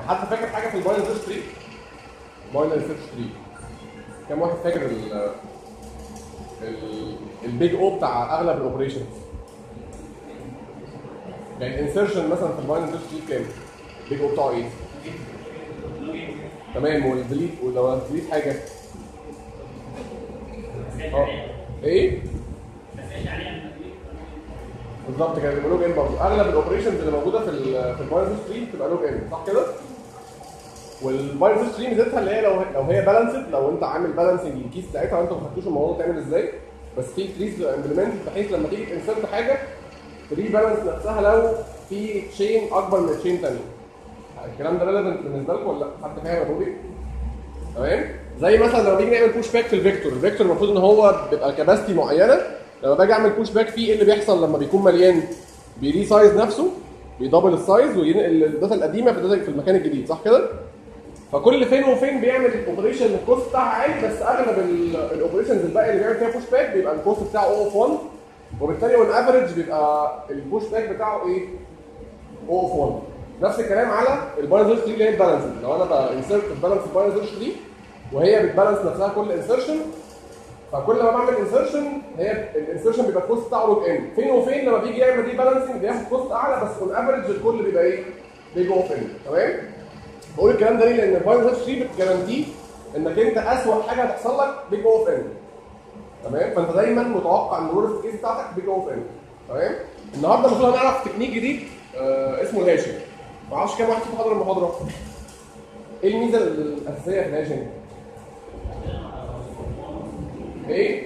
حد فاكر حاجه في الباينري سيرش تري؟ باينري سيرش تري كم واحد فاكر ال ال البيج او بتاع اغلب الاوبريشنز يعني الانسرشن مثلا في الباينري سيرش تري كام؟ البيج او بتاعه ايه؟ تمام والديليت ولو هتديليت حاجه اه ايه؟ بالظبط كده بيبقى لوج ان برضه اغلب الاوبريشنز اللي موجوده في ال في الباينري ستريم بتبقى لوج ان صح كده؟ والباينري ستريم ميزتها اللي هي لو لو هي بالانسد لو انت عامل بالانسنج للكيس بتاعتها وانت ما خدتوش الموضوع تعمل ازاي بس في تريز امبلمنت بحيث لما تيجي تنسرت حاجه تري بالانس نفسها لو في تشين اكبر من تشين ثانيه الكلام ده ريليفنت بالنسبه لكم ولا لا؟ حد فاهم يا بودي؟ تمام؟ زي مثلا لما نيجي نعمل بوش باك في الفيكتور، الفيكتور المفروض ان هو بيبقى كباستي معينه لما باجي اعمل بوش باك فيه ايه اللي بيحصل لما بيكون مليان؟ بيري سايز نفسه بيدبل السايز وينقل الداتا القديمه في الداتا في المكان الجديد صح كده؟ فكل فين وفين بيعمل اوبريشن الكوست بتاعها عالي بس اغلب الاوبريشنز الباقي اللي بيعمل فيها بوش باك بيبقى الكوست بتاعه اوف 1 وبالتالي اون افريج بيبقى البوش باك بتاعه ايه؟ اوف 1 نفس الكلام على الباينري تري اللي هي البالانس لو انا بانسرت البالانس الباينري تري وهي بتبالانس نفسها كل انسرشن فكل ما بعمل انسرشن هي الانسرشن بيبقى الكوست بتاعه لوج ان فين وفين لما بيجي يعمل ري بالانسنج بياخد كوست اعلى بس اون افريج الكل بيبقى ايه؟ بيجي اوف ان تمام؟ بقول الكلام ده ليه؟ لان الباينري تري بتجارانتي انك انت اسوء حاجه هتحصل لك بيج اوف ان تمام؟ فانت دايما متوقع ان الورست كيس بتاعتك بيج اوف ان تمام؟ النهارده المفروض هنعرف تكنيك جديد آه اسمه الهاشنج ما اعرفش كام واحد فيكم حضر المحاضره ايه الميزه الاساسيه في الهاشنج؟ ايه؟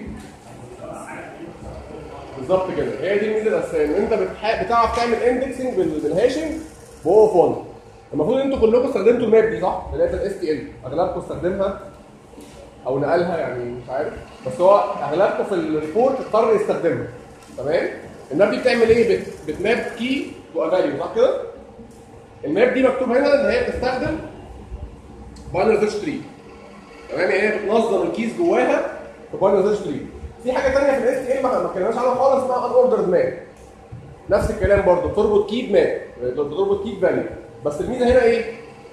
بالظبط كده هي دي الميزه الاساسيه ان انت بتح... بتعرف تعمل اندكسنج بال... بالهاشنج بو اوف 1 المفروض انتوا كلكم استخدمتوا الماب دي صح؟ اللي هي الاس تي ال اغلبكم استخدمها او نقلها يعني مش عارف بس هو اغلبكم في الريبورت اضطر يستخدمها تمام؟ الماب دي بتعمل ايه؟ بت... بتماب كي تو فاليو صح كده؟ الماب دي مكتوب هنا ان هي بتستخدم باينري سيرش تري تمام يعني هي بتنظم الكيس جواها في باينري سيرش تري في حاجه ثانيه في الاس تي ال ما اتكلمناش عنها خالص اسمها ان اوردرد ماب نفس الكلام برضه بتربط كي بماب بتربط كي بفاليو بس الميزه هنا ايه؟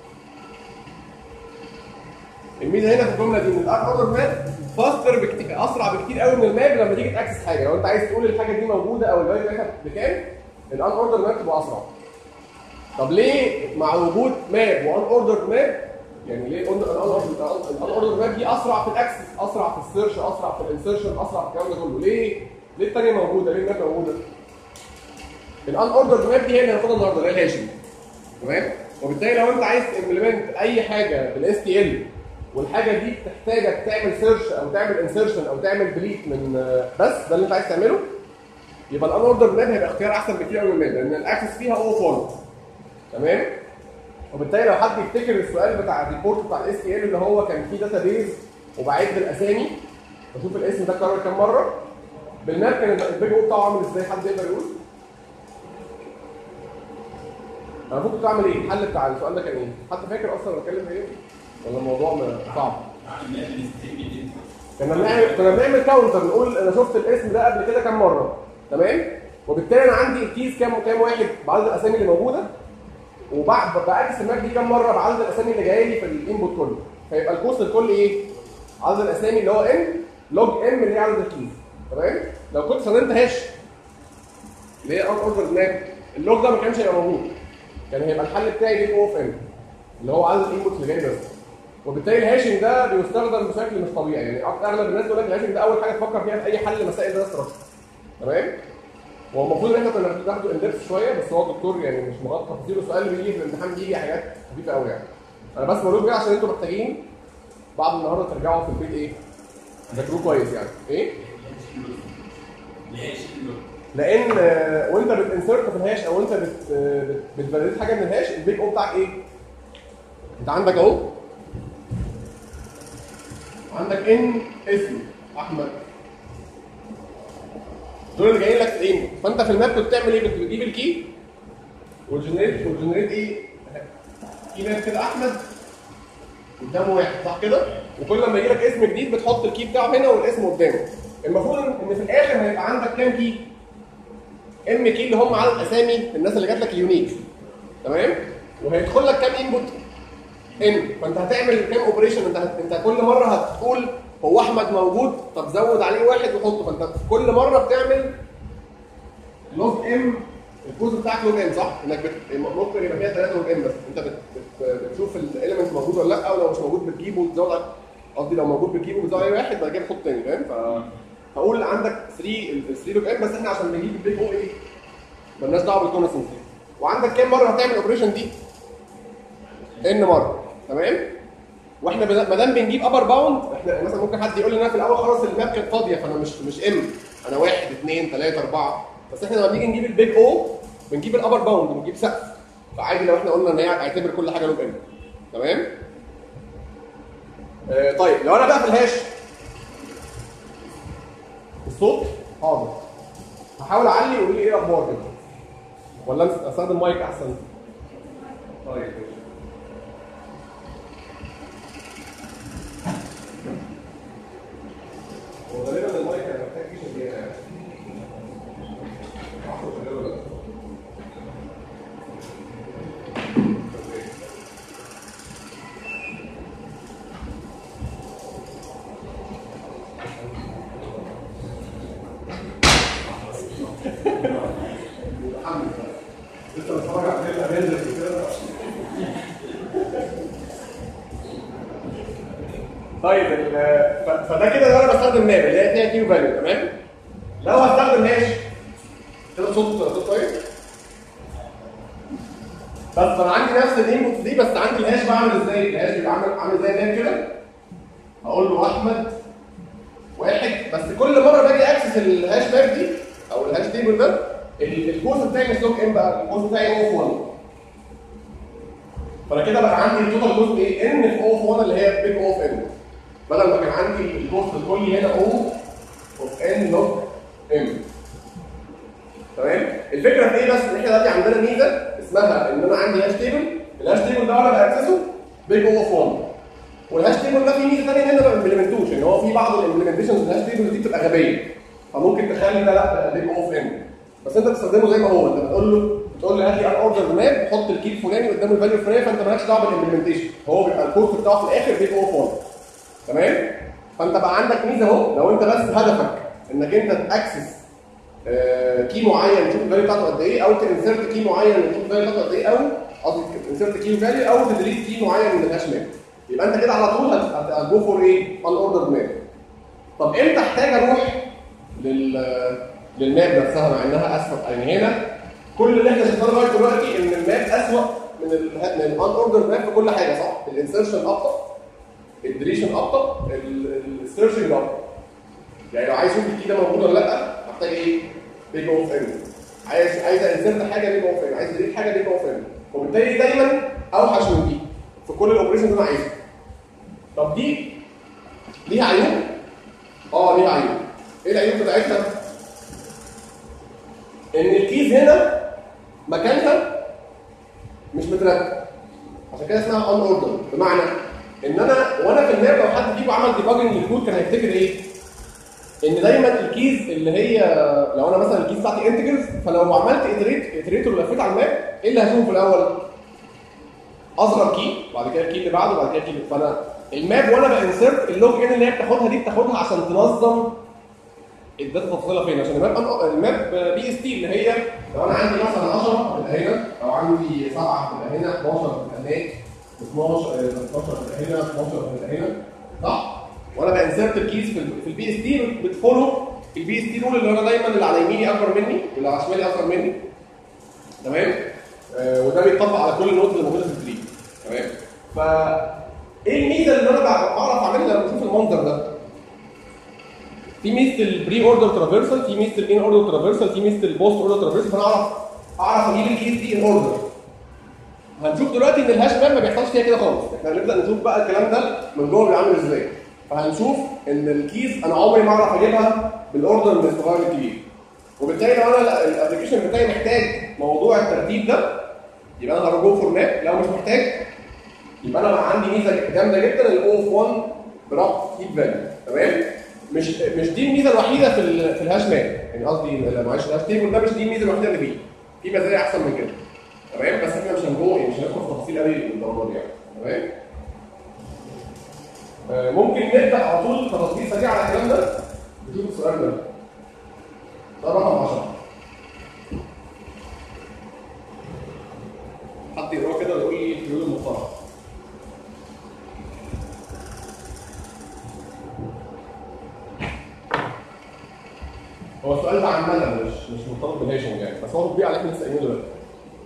الميزه هنا في الجمله دي ان الان اوردر ماب فاستر بكتير اسرع بكتير قوي من الماب لما تيجي تاكسس حاجه لو انت عايز تقول الحاجه دي موجوده او الفاليو بتاعتها بكام الان اوردر ماب تبقى اسرع طب ليه مع وجود ماب وان اوردر ماب يعني ليه قلنا الان اوردر ماب دي اسرع في الاكسس اسرع في السيرش اسرع في الانسرشن اسرع في الكلام ده كله ليه؟ ليه الثانيه موجوده؟ ليه الماب موجوده؟ الان اوردر ماب دي هي اللي هناخدها النهارده اللي هي الهاشنج تمام؟ وبالتالي لو انت عايز تمبلمنت اي حاجه بالاس تي ال والحاجه دي بتحتاجك تعمل سيرش او تعمل انسرشن او تعمل ديليت من بس ده اللي انت عايز تعمله يبقى الان اوردر ماب هيبقى اختيار احسن بكتير قوي من الماب لان الاكسس فيها اوف 1 تمام وبالتالي لو حد يفتكر السؤال بتاع الريبورت بتاع الاس تي ال اللي هو كان فيه داتا بيز وبعد الاسامي بشوف الاسم ده اتكرر كام مره بالماب كان البيج او بتاعه عامل ازاي حد يقدر يقول؟ انا المفروض كنت اعمل ايه؟ الحل بتاع السؤال ده كان ايه؟ حد فاكر اصلا بتكلم ايه؟ ولا الموضوع صعب؟ كنا بنعمل كنا بنعمل كاونتر نقول انا شفت الاسم ده قبل كده كام مره تمام؟ وبالتالي انا عندي الكيس كام كام واحد بعدد الاسامي اللي موجوده وبعد بعكس الماب دي كام مره بعدد الاسامي اللي جايه لي في الانبوت كله فيبقى الكوست الكل ايه؟ عدد الاسامي اللي هو ان لوج ام اللي هي عدد الكيز تمام؟ لو كنت استخدمت هاش اللي هي ان اوردر ماب اللوج ده ما كانش هيبقى موجود كان هيبقى الحل بتاعي ليه اوف ان اللي هو عدد الانبوتس اللي جاي بس وبالتالي الهاشنج ده بيستخدم بشكل مش طبيعي يعني اغلب الناس تقول لك الهاشنج ده اول حاجه تفكر فيها في اي حل مسائل ده ستراكشر تمام؟ هو المفروض ان احنا كنا بناخده اندكس شويه بس هو الدكتور يعني مش مغطى تفاصيل السؤال اللي بيجي في الامتحان بيجي حاجات خفيفه قوي يعني انا بس بقول كده عشان انتوا محتاجين بعد النهارده ترجعوا في البيت ايه؟ تذاكروه كويس يعني ايه؟ لان وانت بتنسرت في الهاش او انت بت بتفاليديت حاجه من الهاش البيج او بتاعك ايه؟ انت عندك اهو عندك ان اسم احمد دول اللي جايين لك في الانبوت فانت في الماب كنت بتعمل ايه؟ كنت بتجيب الكي والجنريت والجنريت ايه؟ في ماب كده احمد قدامه واحد صح كده؟ وكل لما يجي لك اسم جديد بتحط الكي بتاعه هنا والاسم قدامه المفروض ان في الاخر هيبقى عندك كام كي؟ ام كي اللي هم عدد اسامي الناس اللي جات لك اليونيك تمام؟ وهيدخل لك كام انبوت؟ ان فانت هتعمل كام اوبريشن انت هت... انت كل مره هتقول هو احمد موجود طب زود عليه واحد وحطه فانت كل مره بتعمل لوج ام الكود بتاعك لوج ام صح؟ انك بت... ممكن يبقى فيها ثلاثه لوج ام بس انت بت... بت... بتشوف الاليمنت موجود ولا لا ولو مش موجود بتجيبه وتزود على- قصدي لو موجود بتجيبه وتزود عليه واحد بعد كده تحط تاني فاهم؟ ف هقول عندك 3 ال 3 لوج ام بس احنا عشان نجيب البيج او ايه؟ مالناش دعوه بالكونستنس دي وعندك كام مره هتعمل الاوبريشن دي؟ ان مره تمام؟ واحنا بن- ما دام بنجيب ابر باوند احنا مثلا ممكن حد يقول لي انا في الاول خلاص الماب كانت فاضيه فانا مش مش ام انا واحد اثنين ثلاثه اربعه بس احنا لما بنيجي نجيب البيج او بنجيب الابر باوند بنجيب سقف فعادي لو احنا قلنا ان هي اعتبر كل حاجه لوج ام تمام؟ آه طيب لو انا بقى في الهاش الصوت حاضر هحاول اعلي وقول لي ايه الاخبار كده ولا أمس- استخدم مايك احسن طيب ماشي. هو غالبا المايك انا محتاج فيه شديده يعني معرفش هو شغال ولا لا. متحمس بقى. لسه بتفرج على فيلم افنجرز وكده طيب ال- ف- فده كده اللي انا بستخدم ماب اللي هي فيها كيو فاليو تمام لو هستخدم هاش كده صوت صوت كويس بس انا عندي نفس الانبوت دي بس عندي الهاش بعمل ازاي الهاش بيبقى عامل عامل زي ماب كده اقول له احمد واحد بس كل مره باجي اكسس الهاش ماب دي او الهاش تيبل ده ال- الجزء بتاعي مش لوج ان بقى الجزء بتاعي اوف 1 فانا كده بقى عندي التوتال جزء ايه ان في اوف 1 اللي هي بيج اوف ان بدل ما كان عندي الجزء الكلي هنا او اوف ان لوج ام تمام الفكره في ايه بس ان احنا دلوقتي عندنا ميزه اسمها ان انا عندي هاش تيبل الهاش تيبل ده انا باكسسه بيج اوف 1 والهاش تيبل ده فيه ميزه ثانيه ان انا ما بمبلمنتوش ان هو في بعض الامبلمنتيشنز الهاش تيبل دي بتبقى غبيه فممكن تخلي ده لا بيج اوف ان بس انت بتستخدمه زي ما هو انت بتقول له بتقول له هات لي ان اوردر ماب حط الكي الفلاني قدام الفاليو الفلاني فانت مالكش دعوه بالامبلمنتيشن هو بيبقى الكورس بتاعه في الاخر بيج اوف 1 تمام فانت بقى عندك ميزه اهو لو انت بس هدفك انك انت تاكسس كي معين تشوف الفاليو بتاعته قد ايه او تنسرت كي معين تشوف الفاليو بتاعته قد ايه او قصدي تنسرت كي فاليو او تدريس كي معين من الهاش ماب يبقى انت كده على طول هتجو فور ايه؟ ان اوردر ماب طب امتى احتاج اروح لل للماب نفسها مع انها اسوء يعني هنا كل اللي احنا شفناه لغايه دلوقتي ان الماب اسوء من ال من الان اوردر ماب في كل حاجه صح؟ الانسرشن ابطا الديليشن ابطا السيرشنج ابطا يعني لو عايز اشوف الكي ده موجود ولا لا محتاج ايه؟ بيج اوف ان عايز عايز انسرت حاجه بيج اوف ان عايز اديت حاجه بيج اوف ان وبالتالي دايما اوحش من دي في كل الاوبريشنز اللي انا عايزها طب دي ليها عيوب؟ اه ليها عيوب ايه العيوب بتاعتها؟ ان الكيز هنا مكانها مش مترتب عشان كده اسمها ان اوردر بمعنى ان انا وانا في الماب لو حد فيكم عمل ديباجنج للكود كان هيفتكر ايه؟ ان دايما الكيز اللي هي لو انا مثلا الكيز بتاعتي انتجرز فلو عملت اتريت اتريتور ولفيت على الماب ايه اللي هشوفه في الاول؟ اصغر كي بعد كده الكي اللي بعده بعد كده الكي اللي فانا الماب وانا بانسرت اللوج ان اللي هي بتاخدها دي بتاخدها عشان تنظم الداتا تفصيلها فين عشان الماب الماب بي اس تي اللي هي لو انا عندي مثلا 10 تبقى هنا لو عندي 7 تبقى هنا 12 تبقى هناك 12 12 تبقى هنا 12 تبقى هنا صح؟ وانا بانسرت الكيز في ال- في البي اس تي بتفولو البي اس تي رول اللي انا دايما اللي على يميني اكبر مني واللي على شمالي اصغر مني تمام؟ آه وده بيطبق على كل النوت اللي موجوده في التري تمام؟ ف ايه الميزه اللي انا بعرف اعملها لما اشوف المنظر ده؟ في ميزه البري اوردر ترافيرسال في ميزه الان اوردر ترافيرسال في ميزه البوست اوردر ترافيرسال فانا اعرف اعرف اجيب الكيس دي ان اوردر هنشوف دلوقتي ان الهاش ماب ما بيحصلش فيها كده خالص احنا هنبدا نشوف بقى الكلام ده من جوه بيعمل ازاي فهنشوف ان الكيز انا عمري ما اعرف اجيبها بالاوردر من الصغير للكبير وبالتالي لو انا الابلكيشن بتاعي محتاج موضوع الترتيب ده يبقى انا هرجو فور ماب لو مش محتاج يبقى انا بقى عندي ميزه جامده جدا الاو اوف 1 بربط هيت فاليو تمام مش مش دي الميزه الوحيده في ال في الهاش ماب يعني قصدي لا، معلش الهاش تيبل ده مش دي الميزه الوحيده اللي فيه في مزايا احسن من كده تمام بس احنا مش هنجو يعني مش هندخل في تفاصيل قوي للدرجه دي يعني تمام آه، ممكن نبدا على طول كتطبيق سريع على الكلام ده نشوف السؤال ده ده رقم 10 حد يقراه كده ويقول لي الحلول المختارة هو السؤال ده عامة مش مش مرتبط بالهاشنج يعني بس هو تطبيق على اللي احنا لسه قايلينه دلوقتي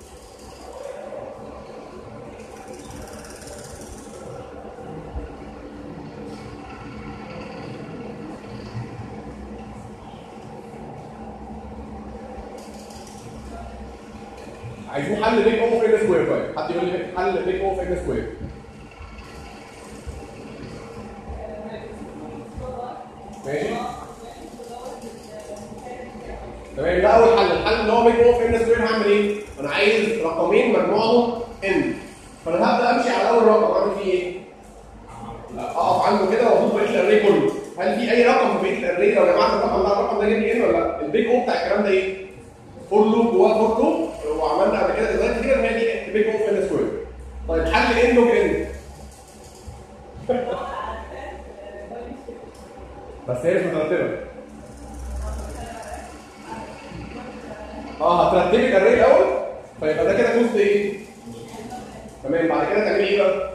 عايزين حل بيج اوف ان سكوير طيب حد يقول لي حل بيج اوف ان سكوير ماشي تمام ده اول حل الحل اللي هو بيج اوف ان سكوير هعمل ايه انا عايز رقمين مجموعهم ان فانا هبدا امشي على اول رقم اعمل فيه ايه لا اقف عنده كده واضيف بقيه الاري كله هل في اي رقم في بقيه الاري لو جمعت الرقم ده الرقم ده جايب لي ان ولا لا البيج اوف بتاع الكلام ده ايه فور لوب جواه فور لوب وعملنا قبل كده ديزاين كده ان هي دي بيج اوف ان سكوير طيب حل ان لوج ان بس هي مش مترتبه اه هترتبي الاري الاول فيبقى ده كده جزء ايه؟ تمام بعد كده تعملي ايه بقى؟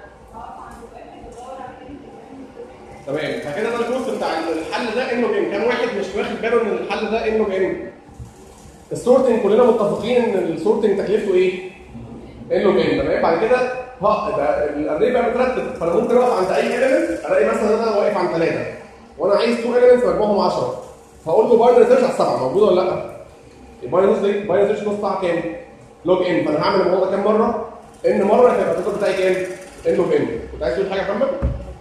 تمام فكده ده الجزء بتاع الحل ده انه ان كان واحد مش واخد باله ان الحل ده انه ان السورتنج كلنا متفقين ان السورتنج تكلفته ايه؟ انه ان تمام بعد كده ها ده الاري بقى مترتب فانا ممكن اقف عند اي element الاقي مثلا ان انا واقف عند ثلاثه وانا عايز تو elements مجموعهم 10 فاقول له باينري سيرش على السبعه موجوده ولا لا؟ الباينري سيرش باينري سيرش كوست بتاعها كام؟ لوج ان فانا هعمل الموضوع ده كام مره؟ ان مره هيبقى التوتال بتاعي كام؟ ان لوج ان كنت عايز تقول حاجه يا محمد؟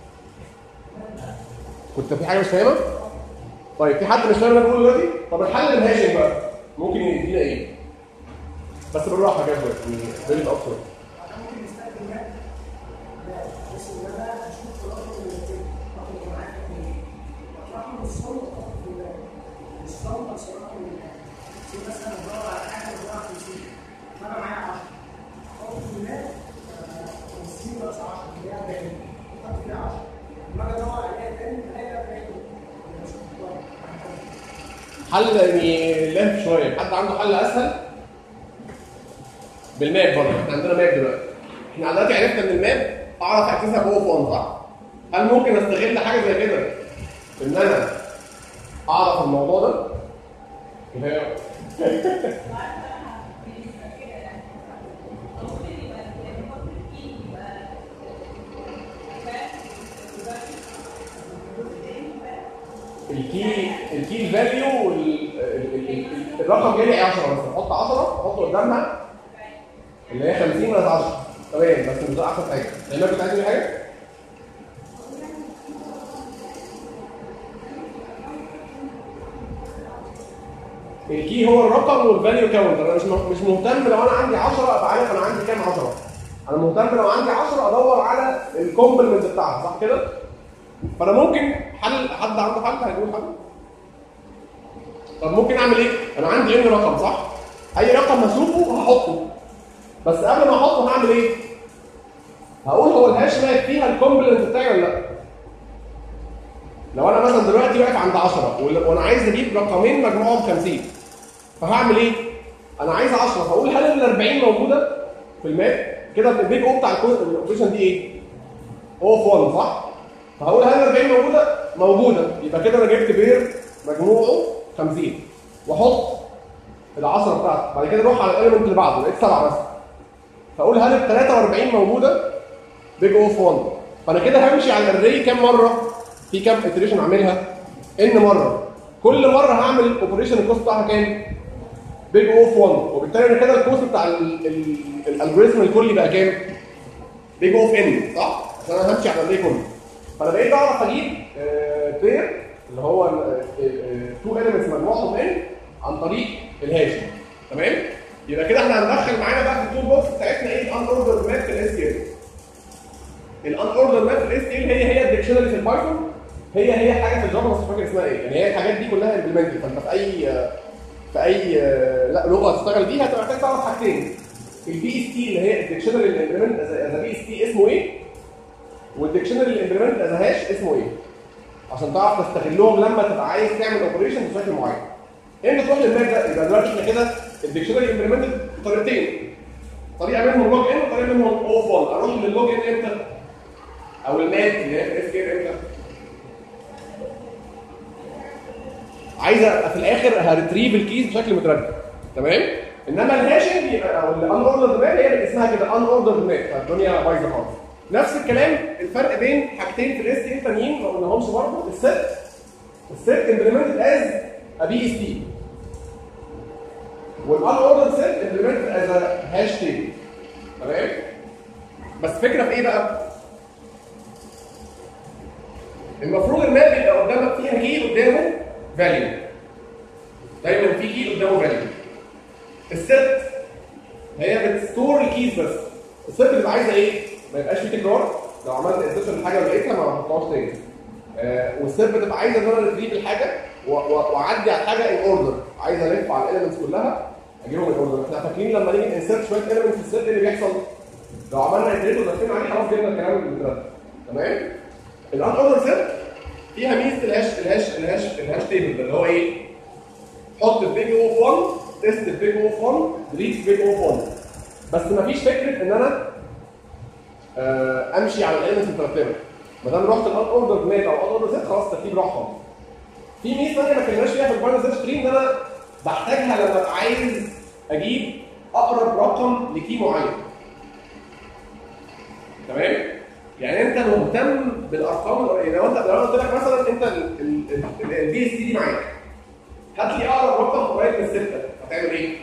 كنت في حاجه مش فاهمها؟ طيب في حد مش فاهم اللي انا بقوله دلوقتي؟ طب الحل الهاشم بقى ممكن يدينا ايه؟ بس بالراحه كده شويه بيلد اب شويه حل يعني لف شويه حد عنده حل اسهل بالماب برضه احنا عندنا ماب دلوقتي احنا دلوقتي عرفنا ان الماب اعرف اعكسها جوه في 1 صح؟ هل ممكن استغل حاجه زي كده ان انا اعرف الموضوع ده؟ اللي هي الكي الكي الفاليو الرقم جاي لي 10 مثلا احط 10 احط قدامها اللي هي 50 ولا 10 تمام بس مش ده احسن حاجه لان كنت عايز تقول حاجه الكي هو الرقم والفاليو كاونت انا مش مش مهتم لو انا عندي 10 ابقى عارف انا عندي كام 10 انا مهتم لو عندي 10 ادور على الكومبلمنت بتاعها صح كده؟ فانا ممكن حل حد عنده حل هيقول حل طب ممكن اعمل ايه؟ انا عندي ان رقم صح؟ اي رقم هشوفه هحطه بس قبل ما احطه هعمل ايه؟ هقول هو الهاش ماب فيها الكومبلمنت بتاعي ولا لا؟ لو انا مثلا دلوقتي واقف عند 10 وال- وانا عايز اجيب رقمين مجموعهم 50 فهعمل ايه؟ انا عايز 10 فاقول هل ال 40 موجوده في الماب؟ كده البيج او بتاع الاوبريشن دي ايه؟ اوف 1 صح؟ فهقول هل ال 40 موجوده؟ موجوده يبقى كده انا جبت بير مجموعه 50 واحط ال 10 بتاعته بعد كده اروح على الاليمنت اللي بعده لقيت 7 مثلا فاقول هل ال 43 موجوده؟ بيج اوف 1 فانا كده همشي على الاري كام مره؟ في كام اتريشن اعملها؟ ان مره كل مره هعمل الاوبريشن الكوست بتاعها كام؟ بيج اوف 1 وبالتالي انا كده الكوست بتاع الالجوريزم الكلي بقى كام؟ بيج اوف ان صح؟ عشان انا همشي على الاري كله فانا بقيت اعرف اجيب بير اللي هو تو اليمنتس مجموعهم ان عن طريق الهاش تمام؟ يبقى كده احنا هندخل معانا بقى في التول بوكس بتاعتنا ايه الان اوردر ماب في الاس تي ال الان اوردر ماب في الاس تي ال هي هي الديكشنري في البايثون هي هي حاجه في الجافا بس مش فاكر اسمها ايه يعني هي الحاجات دي كلها امبلمنتد فانت في اي في اي لا لغه تشتغل بيها هتبقى محتاج تعرف حاجتين البي اس تي اللي هي الديكشنري اللي امبلمنت ذا بي اس تي اسمه ايه والديكشنري اللي امبلمنت از هاش اسمه ايه عشان تعرف تستغلهم لما تبقى عايز تعمل اوبريشن بشكل معين امتى تروح للماك ده يبقى دلوقتي احنا كده الديكشنري امبلمنت طريقتين طريقه منهم لوج ان وطريقه منهم اوف 1 اروح للوج ان امتى او الماك اللي هي الاس كير امتى عايز أبقى في الاخر هريتريف الكيز بشكل مترتب تمام انما الهاشنج يبقى او الان اوردرد ماب هي اللي اسمها كده ان اوردرد ماب فالدنيا بايظه خالص نفس الكلام الفرق بين حاجتين في الاس تي التانيين ما قلناهمش برضه الست الست امبلمنتد از ا بي اس تي والان اوردرد ست امبلمنتد از ا هاش تيبل تمام بس فكره في ايه بقى؟ المفروض الماب يبقى قدامك فيها كي قدامه فاليو دايما في كي قدامه فاليو الست هي بتستور الكيز بس الست بتبقى عايزه ايه؟ ما يبقاش في تكرار لو عملت انسيرشن لحاجه ولقيتها ما هحطهاش تاني آه والست بتبقى عايزه ان انا ريتريف الحاجه و- و- واعدي على الحاجه ان اوردر عايز الف على الاليمنتس كلها اجيبهم ان اوردر احنا فاكرين لما نيجي انسيرت شويه اليمنتس في الست ايه اللي بيحصل؟ لو عملنا انتريت ودخلنا عليه خلاص جبنا الكلام اللي بيترتب تمام؟ الان اوردر ست فيها ميزه الهاش الهاش الهاش الهاش تيبل ده اللي هو ايه؟ حط البيج اوف 1 تيست البيج اوف 1 ديليت البيج اوف 1 بس مفيش فكره ان انا آه، امشي على الاليمنتس المترتبه ما دام رحت الان اوردر ماب او ان اوردر ست خلاص الترتيب راح خالص في ميزه ثانيه ما اتكلمناش فيها في الباينري سيرش تري ان انا بحتاجها لما ابقى عايز اجيب اقرب رقم لكي معين تمام يعني انت مهتم بالارقام يعني لو انت لو انا قلت لك مثلا انت البي اس تي دي معاك هات لي اقرب رقم قريب من السته هتعمل ايه؟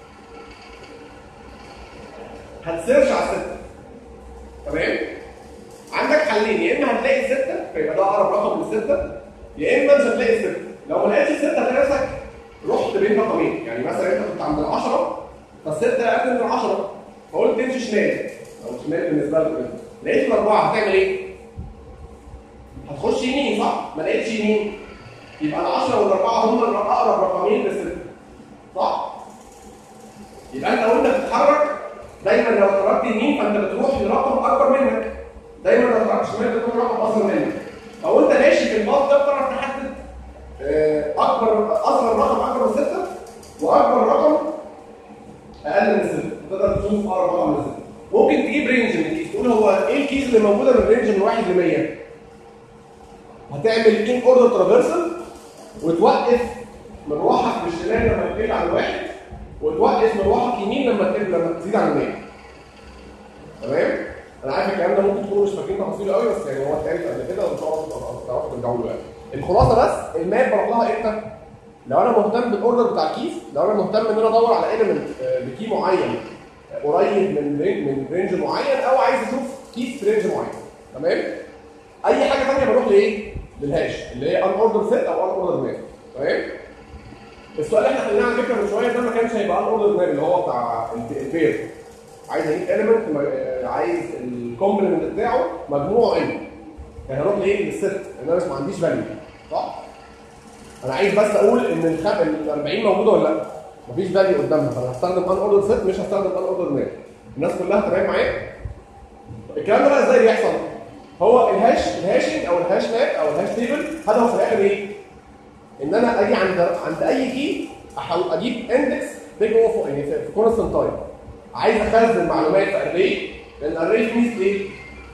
هتسيرش على السته تمام؟ عندك حلين يا اما هتلاقي السته فيبقى ده اقرب رقم للسته يا اما مش هتلاقي السته لو ما لقيتش السته هتلاقي نفسك رحت بين رقمين يعني مثلا انت كنت عند ال 10 فالسته اقل من ال 10 فقلت تمشي شمال او شمال بالنسبه لك كده. لقيت الاربعه هتعمل ايه؟ هتخش يمين صح؟ ما لقيتش يمين يبقى ال 10 والاربعه هم اقرب رقمين للسته صح؟ يبقى انت وانت بتتحرك دايما لو اتحركت يمين فانت بتروح لرقم اكبر منك دايما لو اتحركت شمال بتروح لرقم اصغر منك او انت ماشي في الباص ده بتعرف تحدد آه، اكبر اصغر رقم اكبر من سته واكبر رقم اقل من سته تقدر تشوف اقرب رقم من سته ممكن تجيب رينج من الكيس تقول هو ايه الكيز اللي موجوده من رينج من 1 ل 100 هتعمل ان اوردر ترافيرسال وتوقف مروحك بالشمال لما تقل على الواحد وتوقف مروحك يمين لما تقل لما تزيد عن 100 تمام انا عارف الكلام ده ممكن تكونوا مش فاكرين تفاصيله قوي بس يعني هو اتقال قبل كده وان شاء الله تبقوا- تعرفوا ترجعوا له يعني الخلاصه بس الماب بروح لها امتى؟ لو انا مهتم بالاوردر بتاع الكيس لو انا مهتم ان انا ادور على ايلمنت بكي معين آه، قريب من رينج من رينج معين او عايز اشوف كيس في رينج معين تمام؟ اي حاجه ثانيه بروح لايه؟ للهاش اللي هي ان اوردر سيت او ان اوردر ماب تمام؟ السؤال اللي احنا حليناه على فكره من شويه ده ما كانش هيبقى ان اوردر ماب اللي هو بتاع الب- البير عايز اجيب اليمنت عايز الكومبلمنت بتاعه مجموعه ان يعني هروح لايه؟ للست ان انا مش ما عنديش فاليو صح؟ انا عايز بس اقول ان الخم... ال 40 موجوده ولا لا؟ مفيش فاليو قدامها فانا هستخدم ان اوردر سيت مش هستخدم ان اوردر ماب الناس كلها تمام معايا؟ الكلام ده بقى ازاي بيحصل؟ هو الهاش الهاشنج او الهاش ماب او الهاش تيبل هدفه في الاخر ايه؟ ان انا اجي عند عند اي كي احاول اجيب اندكس بيج اوف يعني في كونستنت تايم عايز اخزن معلومات في اري لان الاري في ميزه ايه؟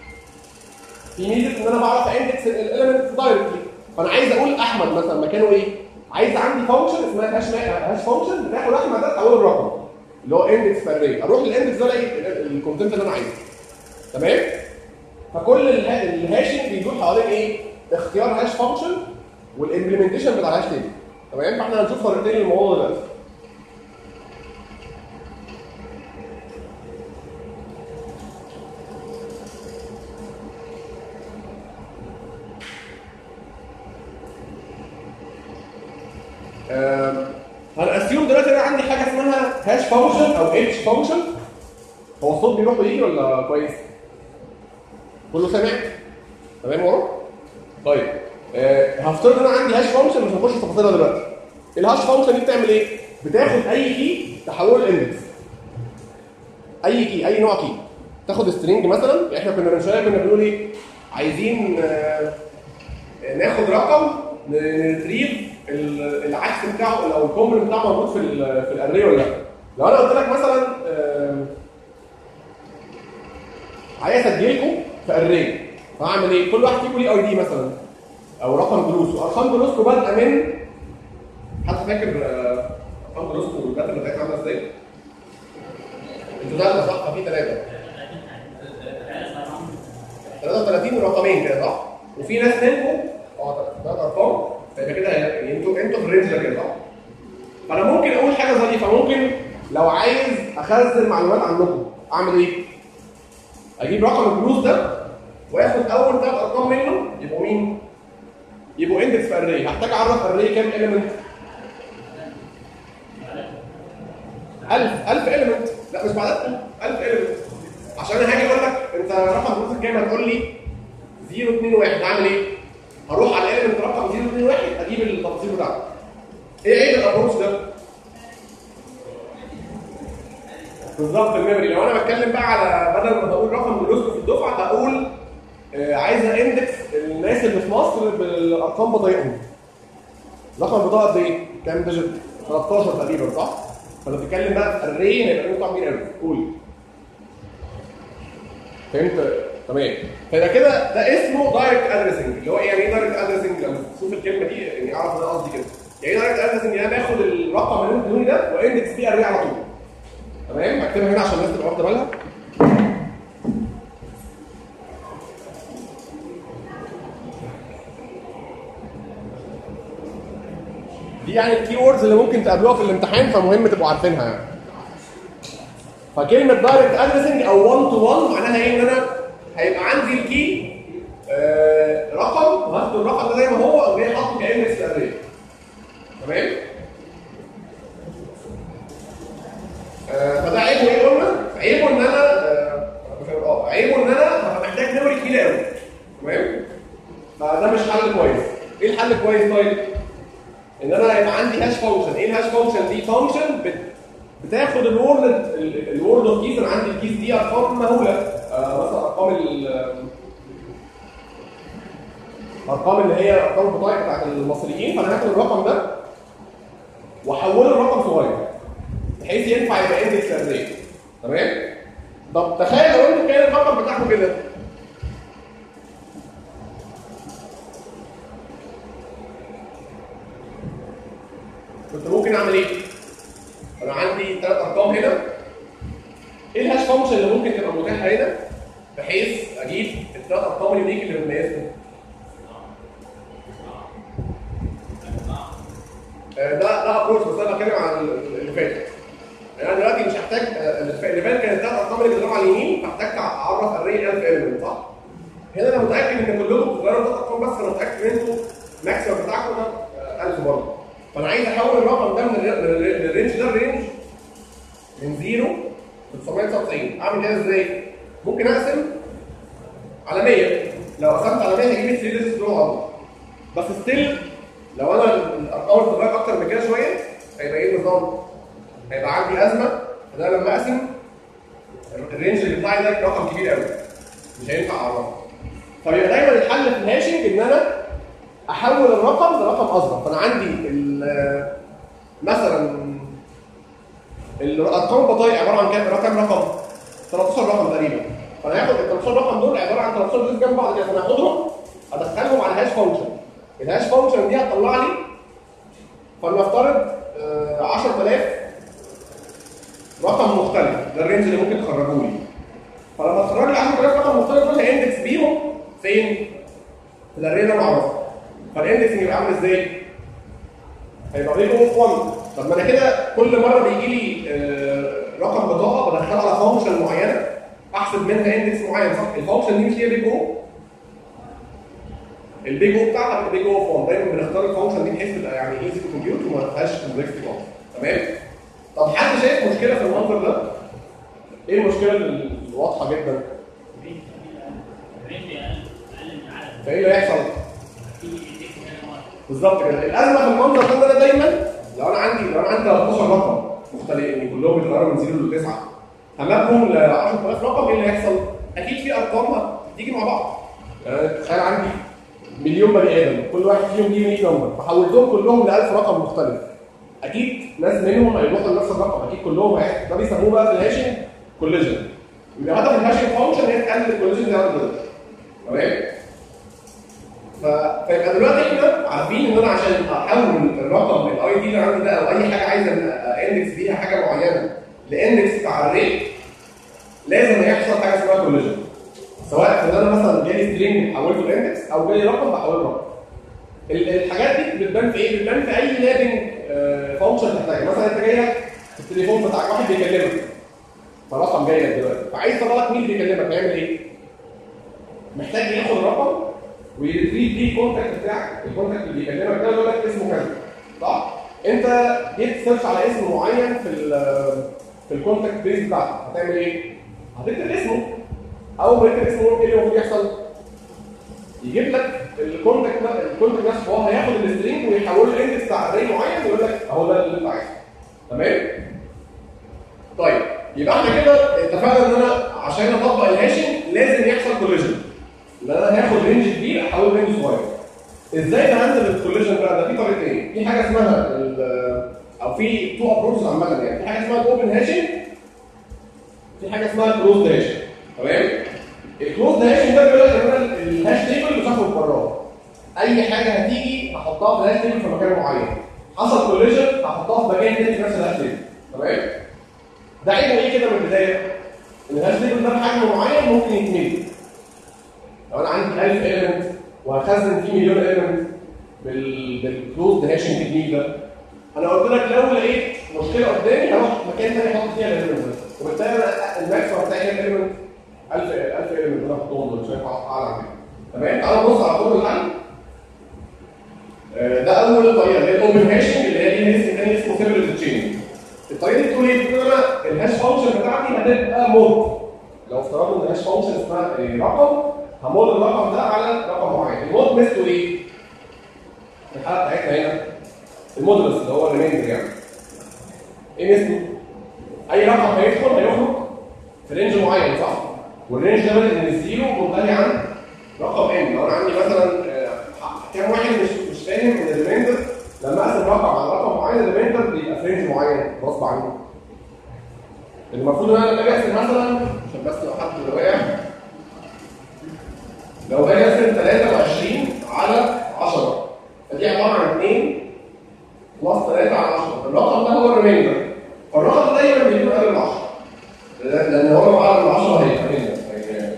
في ميزه ان انا بعرف اندكس الاليمنت دايركتلي فانا عايز اقول احمد مثلا مكانه ايه؟ عايز عندي فانكشن اسمها هاش هاش فانكشن بتاخد احمد ده تحوله الرقم اللي هو اندكس في اري اروح للاندكس ده الاقي الكونتنت اللي انا عايزه تمام؟ فكل اله- الهاشنج بيدور حوالين ايه؟ اختيار هاش فانكشن والامبلمنتيشن بتاع الهاش تيبل تمام؟ فاحنا هنشوف طريقتين للموضوع ده دلوقتي آم، هنأسيوم دلوقتي انا عندي حاجه اسمها هاش فانكشن او اتش فانكشن هو الصوت بيروح ويجي ولا كويس؟ كله سامع؟ تمام ورا؟ طيب آه هفترض ان انا عندي هاش فانكشن مش هنخش في تفاصيلها دلوقتي الهاش فانكشن دي بتعمل ايه؟ بتاخد اي كي تحوله لاندكس اي كي اي نوع كي تاخد سترينج مثلا احنا كنا من شويه كنا بنقول ايه؟ عايزين آه، ناخد رقم نريتريف العكس بتاعه لو الكومبلمنت بتاعه موجود في ال في الاري ولا لا لو انا قلت لك مثلا آه، عايز اسجلكم في اري فاعمل ايه؟ كل واحد فيكم ليه اي دي مثلا او رقم جلوسه ارقام جلوسكم بادئه من حد فاكر آه، ارقام جلوسكم والداتا بتاعتها عامله ازاي؟ انتوا ثلاثه صح؟ في ثلاثه 33 رقمين كده صح؟ وفي ناس منكم اه ثلاث ارقام فيبقى كده يعني انتوا انتوا في الرينج ده كده صح؟ فانا ممكن اقول حاجه ظريفه ممكن لو عايز اخزن معلومات عنكم اعمل ايه؟ اجيب رقم الجلوس ده واخد اول ثلاث ارقام منه يبقوا مين؟ يبقوا اندكس في اري هحتاج اعرف اري كام اليمنت؟ 1000 1000 اليمنت لا مش بعددهم 1000 اليمنت عشان انا هاجي اقول لك انت رقم الجلوس الكام هتقول لي 0 2 1 هعمل ايه؟ هروح على الاليمنت رقم 0 2 1 اجيب التفاصيل بتاعته ايه عيب الابروش ده؟ بالظبط الميموري لو انا بتكلم بقى على بدل ما بقول رقم جلوسكو في الدفعه هقول آه، عايز اندكس الناس اللي في مصر بالارقام بطايقهم رقم البطاقه قد ايه؟ كام ديجيت؟ 13 تقريبا صح؟ فلو بتتكلم بقى في الري هيبقى الرقم كبير قوي قول فهمت تمام فيبقى كده ده اسمه دايركت ادريسنج اللي هو ايه يعني ايه دايركت ادريسنج لما تشوف الكلمه دي يعني اعرف ان انا قصدي كده يعني ايه دايركت ادريسنج يعني انا باخد الرقم اللي انت بتقولي ده واندكس فيه اري على طول تمام هكتبها هنا عشان الناس تبقى واخده بالها دي يعني الكي ووردز اللي ممكن تقابلوها في الامتحان فمهم تبقوا عارفينها يعني فكلمه دايركت ادريسنج او 1 تو 1 معناها ايه ان انا هيبقى عندي الكي آه رقم وهاخد الرقم ده زي ما هو او جاي حاطه كاندكس في الاري تمام آه، فده عيبه ايه قلنا؟ عيبه ان انا آه، اه عيبه ان انا هبقى محتاج ميموري كبيره قوي تمام؟ فده مش حل كويس ايه الحل الكويس طيب؟ ان انا يبقى عندي هاش فانكشن ايه الهاش فانكشن دي فانكشن بت... بتاخد الورد الورد اوف كيز انا عندي الكيز دي ارقام مهوله آه مثلا ارقام ال ارقام اللي هي ارقام البطايق بتاعت المصريين فانا هاخد الرقم ده واحوله لرقم صغير بحيث ينفع يبقى اندكس اري تمام طب تخيل لو انت كان الرقم بتاعكم كده كنت ممكن اعمل ايه؟ انا عندي ثلاث ارقام هنا ايه الهاش فانكشن اللي ممكن تبقى متاحه هنا بحيث اجيب الثلاث ارقام اليونيك اللي بنميزهم آه، ده ده ابروش بس انا بتكلم عن اللي فات يعني انا دلوقتي مش هحتاج آه، اللي فات كانت ثلاث ارقام اللي بيضربوا على اليمين فاحتاج اعرف اري 1000 اليمنت صح؟ هنا انا متاكد ان كلكم بتغيروا ثلاث ارقام بس انا متاكد ان انتوا الماكسيمم بتاعكم ده آه، 1000 برضه فانا عايز احول الرقم ده من الر- من الر- من الرينج ده الرينج من 0 ل 999 اعمل كده ازاي؟ ممكن اقسم على 100 لو قسمت على 100 هجيب ال 3 ديجيتس دول على بعض بس ستيل لو انا الارقام بتتغير اكتر من كده شويه هيبقى ايه النظام؟ هيبقى عندي ازمه ان انا لما اقسم الرينج اللي بيطلع لي ده رقم كبير قوي مش هينفع اعرفه فبيبقى دايما الحل في الهاشنج ان انا احول الرقم لرقم اصغر فانا عندي ال- مثلا الارقام البطايق عباره عن كام رقم رقم 13 رقم تقريبا فانا هاخد ال 13 رقم دول عباره عن 13 جزء جنب بعض كده فانا هاخدهم ادخلهم على هاش فانكشن الهاش فانكشن دي هتطلع لي فلنفترض آه، 10000 رقم مختلف ده الرينج اللي ممكن تخرجوا لي فلما تخرج لي 10000 رقم مختلف دول هيندكس بيهم فين؟ في الاري اللي انا اعرفها فالاندكس يبقى عامل ازاي؟ هيبقى ريت اوف 1 طب ما انا كده كل مره بيجي لي آه، رقم بطاقه بدخله على فانكشن معينه احسب منها اندكس معين صح؟ الفانكشن دي مش هي بيج او البيج او بتاعها بيج او اوف 1 دايما بنختار الفانكشن دي بحيث تبقى يعني ايزي تو كومبيوت وما فيهاش كومبلكسيتي خالص تمام؟ طب حد شايف مشكله في المنظر ده؟ ايه المشكله الواضحه جدا؟ فايه اللي هيحصل؟ بالظبط كده الازمه في المنظر ده ان انا دايما لو انا عندي لو انا عندي 13 رقم مختلفين كلهم بيتغيروا من 0 ل 9 همامهم ل 10000 رقم ايه اللي هيحصل؟ اكيد في ارقام هتيجي مع بعض يعني أنا تخيل عندي مليون بني ادم كل واحد فيهم ليه 100 نمبر فحولتهم كلهم ل 1000 رقم مختلف اكيد ناس منهم هيروحوا لنفس الرقم اكيد كلهم هي- ده بيسموه بقى في الهاشنج كوليجن يبقى هدف الهاشنج فانكشن هي تقلل الكوليجن زي ما انا قلت تمام ف- فيبقى دلوقتي احنا عارفين ان انا عشان احول الرقم من الاي دي اللي عندي ده او اي حاجه عايز اندكس بيها حاجه معينه لاندكس بتاع الريت لازم يحصل حاجه اسمها كوليجن سواء ان انا مثلا جالي سترينج حولته لاندكس او جالي رقم بحوله رقم ال- الحاجات دي بتبان في ايه؟ بتبان في اي لابنج فانكشن تحتاجها مثلا انت جاي لك التليفون بتاعك واحد بيكلمك فرقم جاي لك دلوقتي فعايز تطلع لك مين بيكلمك هيعمل ايه؟ محتاج ياخد الرقم ويريتريف بيه الكونتاكت بتاعك الكونتاكت اللي بيكلمك ده يقول لك اسمه كذا صح؟ انت جيت تسيرش على اسم معين في ال في الكونتاكت بيز بتاعتك هتعمل ايه؟ هتكتب اسمه اول ما يكتب اسمه ايه اللي المفروض يحصل؟ يجيب لك الكونتاكت الكونتاكت نفسه هو هياخد السترينج ويحوله لاندكس بتاع اري معين ويقول لك اهو ده اللي انت عايزه تمام؟ طيب يبقى احنا كده اتفقنا ان انا عشان اطبق الهاشنج لازم يحصل كوليجن ان انا هاخد رينج كبير احوله رينج صغير ازاي بهندل الكوليجن بقى ده في طريقتين في حاجه اسمها ال- او في تو ابروچز عامه يعني في حاجه اسمها الاوبن هاشنج في حاجه اسمها الكلوز هاشنج تمام الكلوز هاشنج ده بيقول لك ان انا الهاش تيبل مش هاخد براه اي حاجه هتيجي هحطها في الهاش تيبل في مكان معين حصل كوليجن هحطها في مكان تاني في نفس الهاش تيبل تمام ده عيبه ايه كده من البدايه ان الهاش تيبل ده بحجم معين ممكن يتملي لو انا عندي 1000 ايلمنت وهخزن فيه مليون ايلمنت بالكلوز هاشنج تكنيك ده انا قلت لك لو لقيت مشكله قدامي هروح مكان ثاني احط فيها الايلمنت بس وبالتالي انا الماكسيمم بتاعي هي الايلمنت 1000 1000 ايلمنت انا احطهم دول مش هينفع اعلى عن كده تمام تعالوا نبص على طول الحل آه، ده اول طريقه اللي هي الاوبن هاشنج اللي هي ليها اسم تاني اسمه سيبريت تشين الطريقه دي بتقول ايه؟ بتقول انا الهاش فانكشن بتاعتي هتبقى مود لو افترضنا ان الهاش فانكشن اسمها إيه، رقم همود الرقم ده على رقم معين المود ميزته ايه؟ في الحاله بتاعتنا هنا المودولس اللي هو الريميندر يعني ايه ميزته؟ اي رقم هيدخل هيخرج في رينج معين صح؟ والرينج ده بادئ من الزيرو منتهي عن رقم ان لو انا عندي مثلا آه، كام واحد مش مش فاهم ان الريميندر لما اقسم رقم على رقم معين الريميندر بيبقى في رينج معين غصب عنه المفروض ان انا لما اجي اقسم مثلا عشان بس لو حد اللي واقع لو باجي اقسم 23 على 10 فدي عباره عن 2 بلس 3 على 10 الرقم ده هو الريميندر فالرقم ده دايما بيكون قبل ال 10 لان لأن هو لو قبل ال 10 هيبقى هنا هي-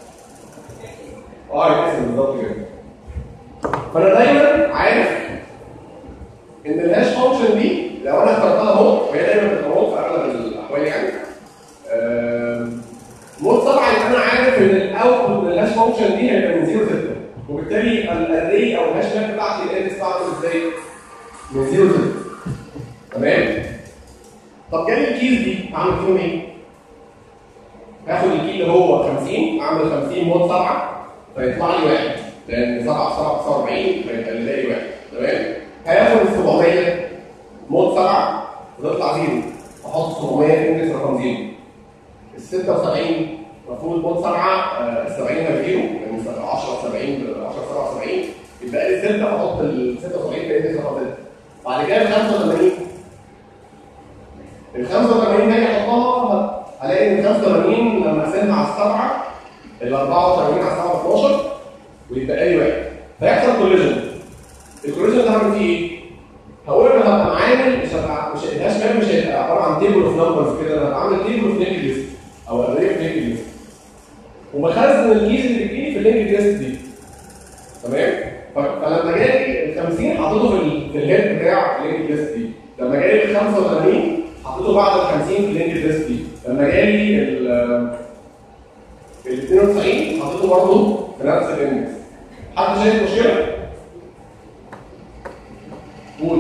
اه هيتقسم بالظبط كده فانا دايما عارف ان الهاش فانكشن دي لو انا اخترتها مود وهي دايما بتبقى مود في اغلب الاحوال يعني آم، مود طبعا انا عارف ان الاوتبوت من الهاش فانكشن دي هيبقى من 0 ل 6 وبالتالي يبقى الاري او الهاش ماب بتاعتي الاندكس بتاعته ازاي؟ من 0 ل 6 تمام؟ طب جالي الكيز دي اعمل فيهم ايه؟ هاخد الكي اللي هو 50 اعمل 50 مود 7 فيطلع لي واحد لان 7 في 7 49 فيبقى اللي باقي واحد تمام؟ هياخد ال 700 مود 7 وتطلع زيرو احط 700 في اندكس رقم زيرو ال 76 المفروض مود 7 ال 70 هيبقى زيرو لان 10 70 10 77 يبقى لي 6 احط ال 76 في اندكس رقم 6 بعد كده ال 85 ال 85 هاجي احطها هلاقي ان ال 85 لما اقسمها على السبعه ال 84 على 7 12 ويبقى لي واحد فيحصل كوليجن الكوليجن ده هعمل فيه ايه؟ هقول انا هبقى معامل مش هبقى مش الهاش ماب مش هيبقى عباره عن تيبل اوف نمبرز كده انا هبقى عامل تيبل اوف لينك ليست او اري اوف لينك ليست وبخزن الكيز اللي بتجيلي في اللينك ليست دي تمام؟ ف- فلما جالي ال 50 حطيته في ال- في الهيد بتاع اللينك ليست دي لما جالي ال 85 حطيته بعد ال 50 في اللينك ليست دي لما جالي ال ال 92 حطيته برضه في نفس الاندكس حد شايف مشكله؟ قول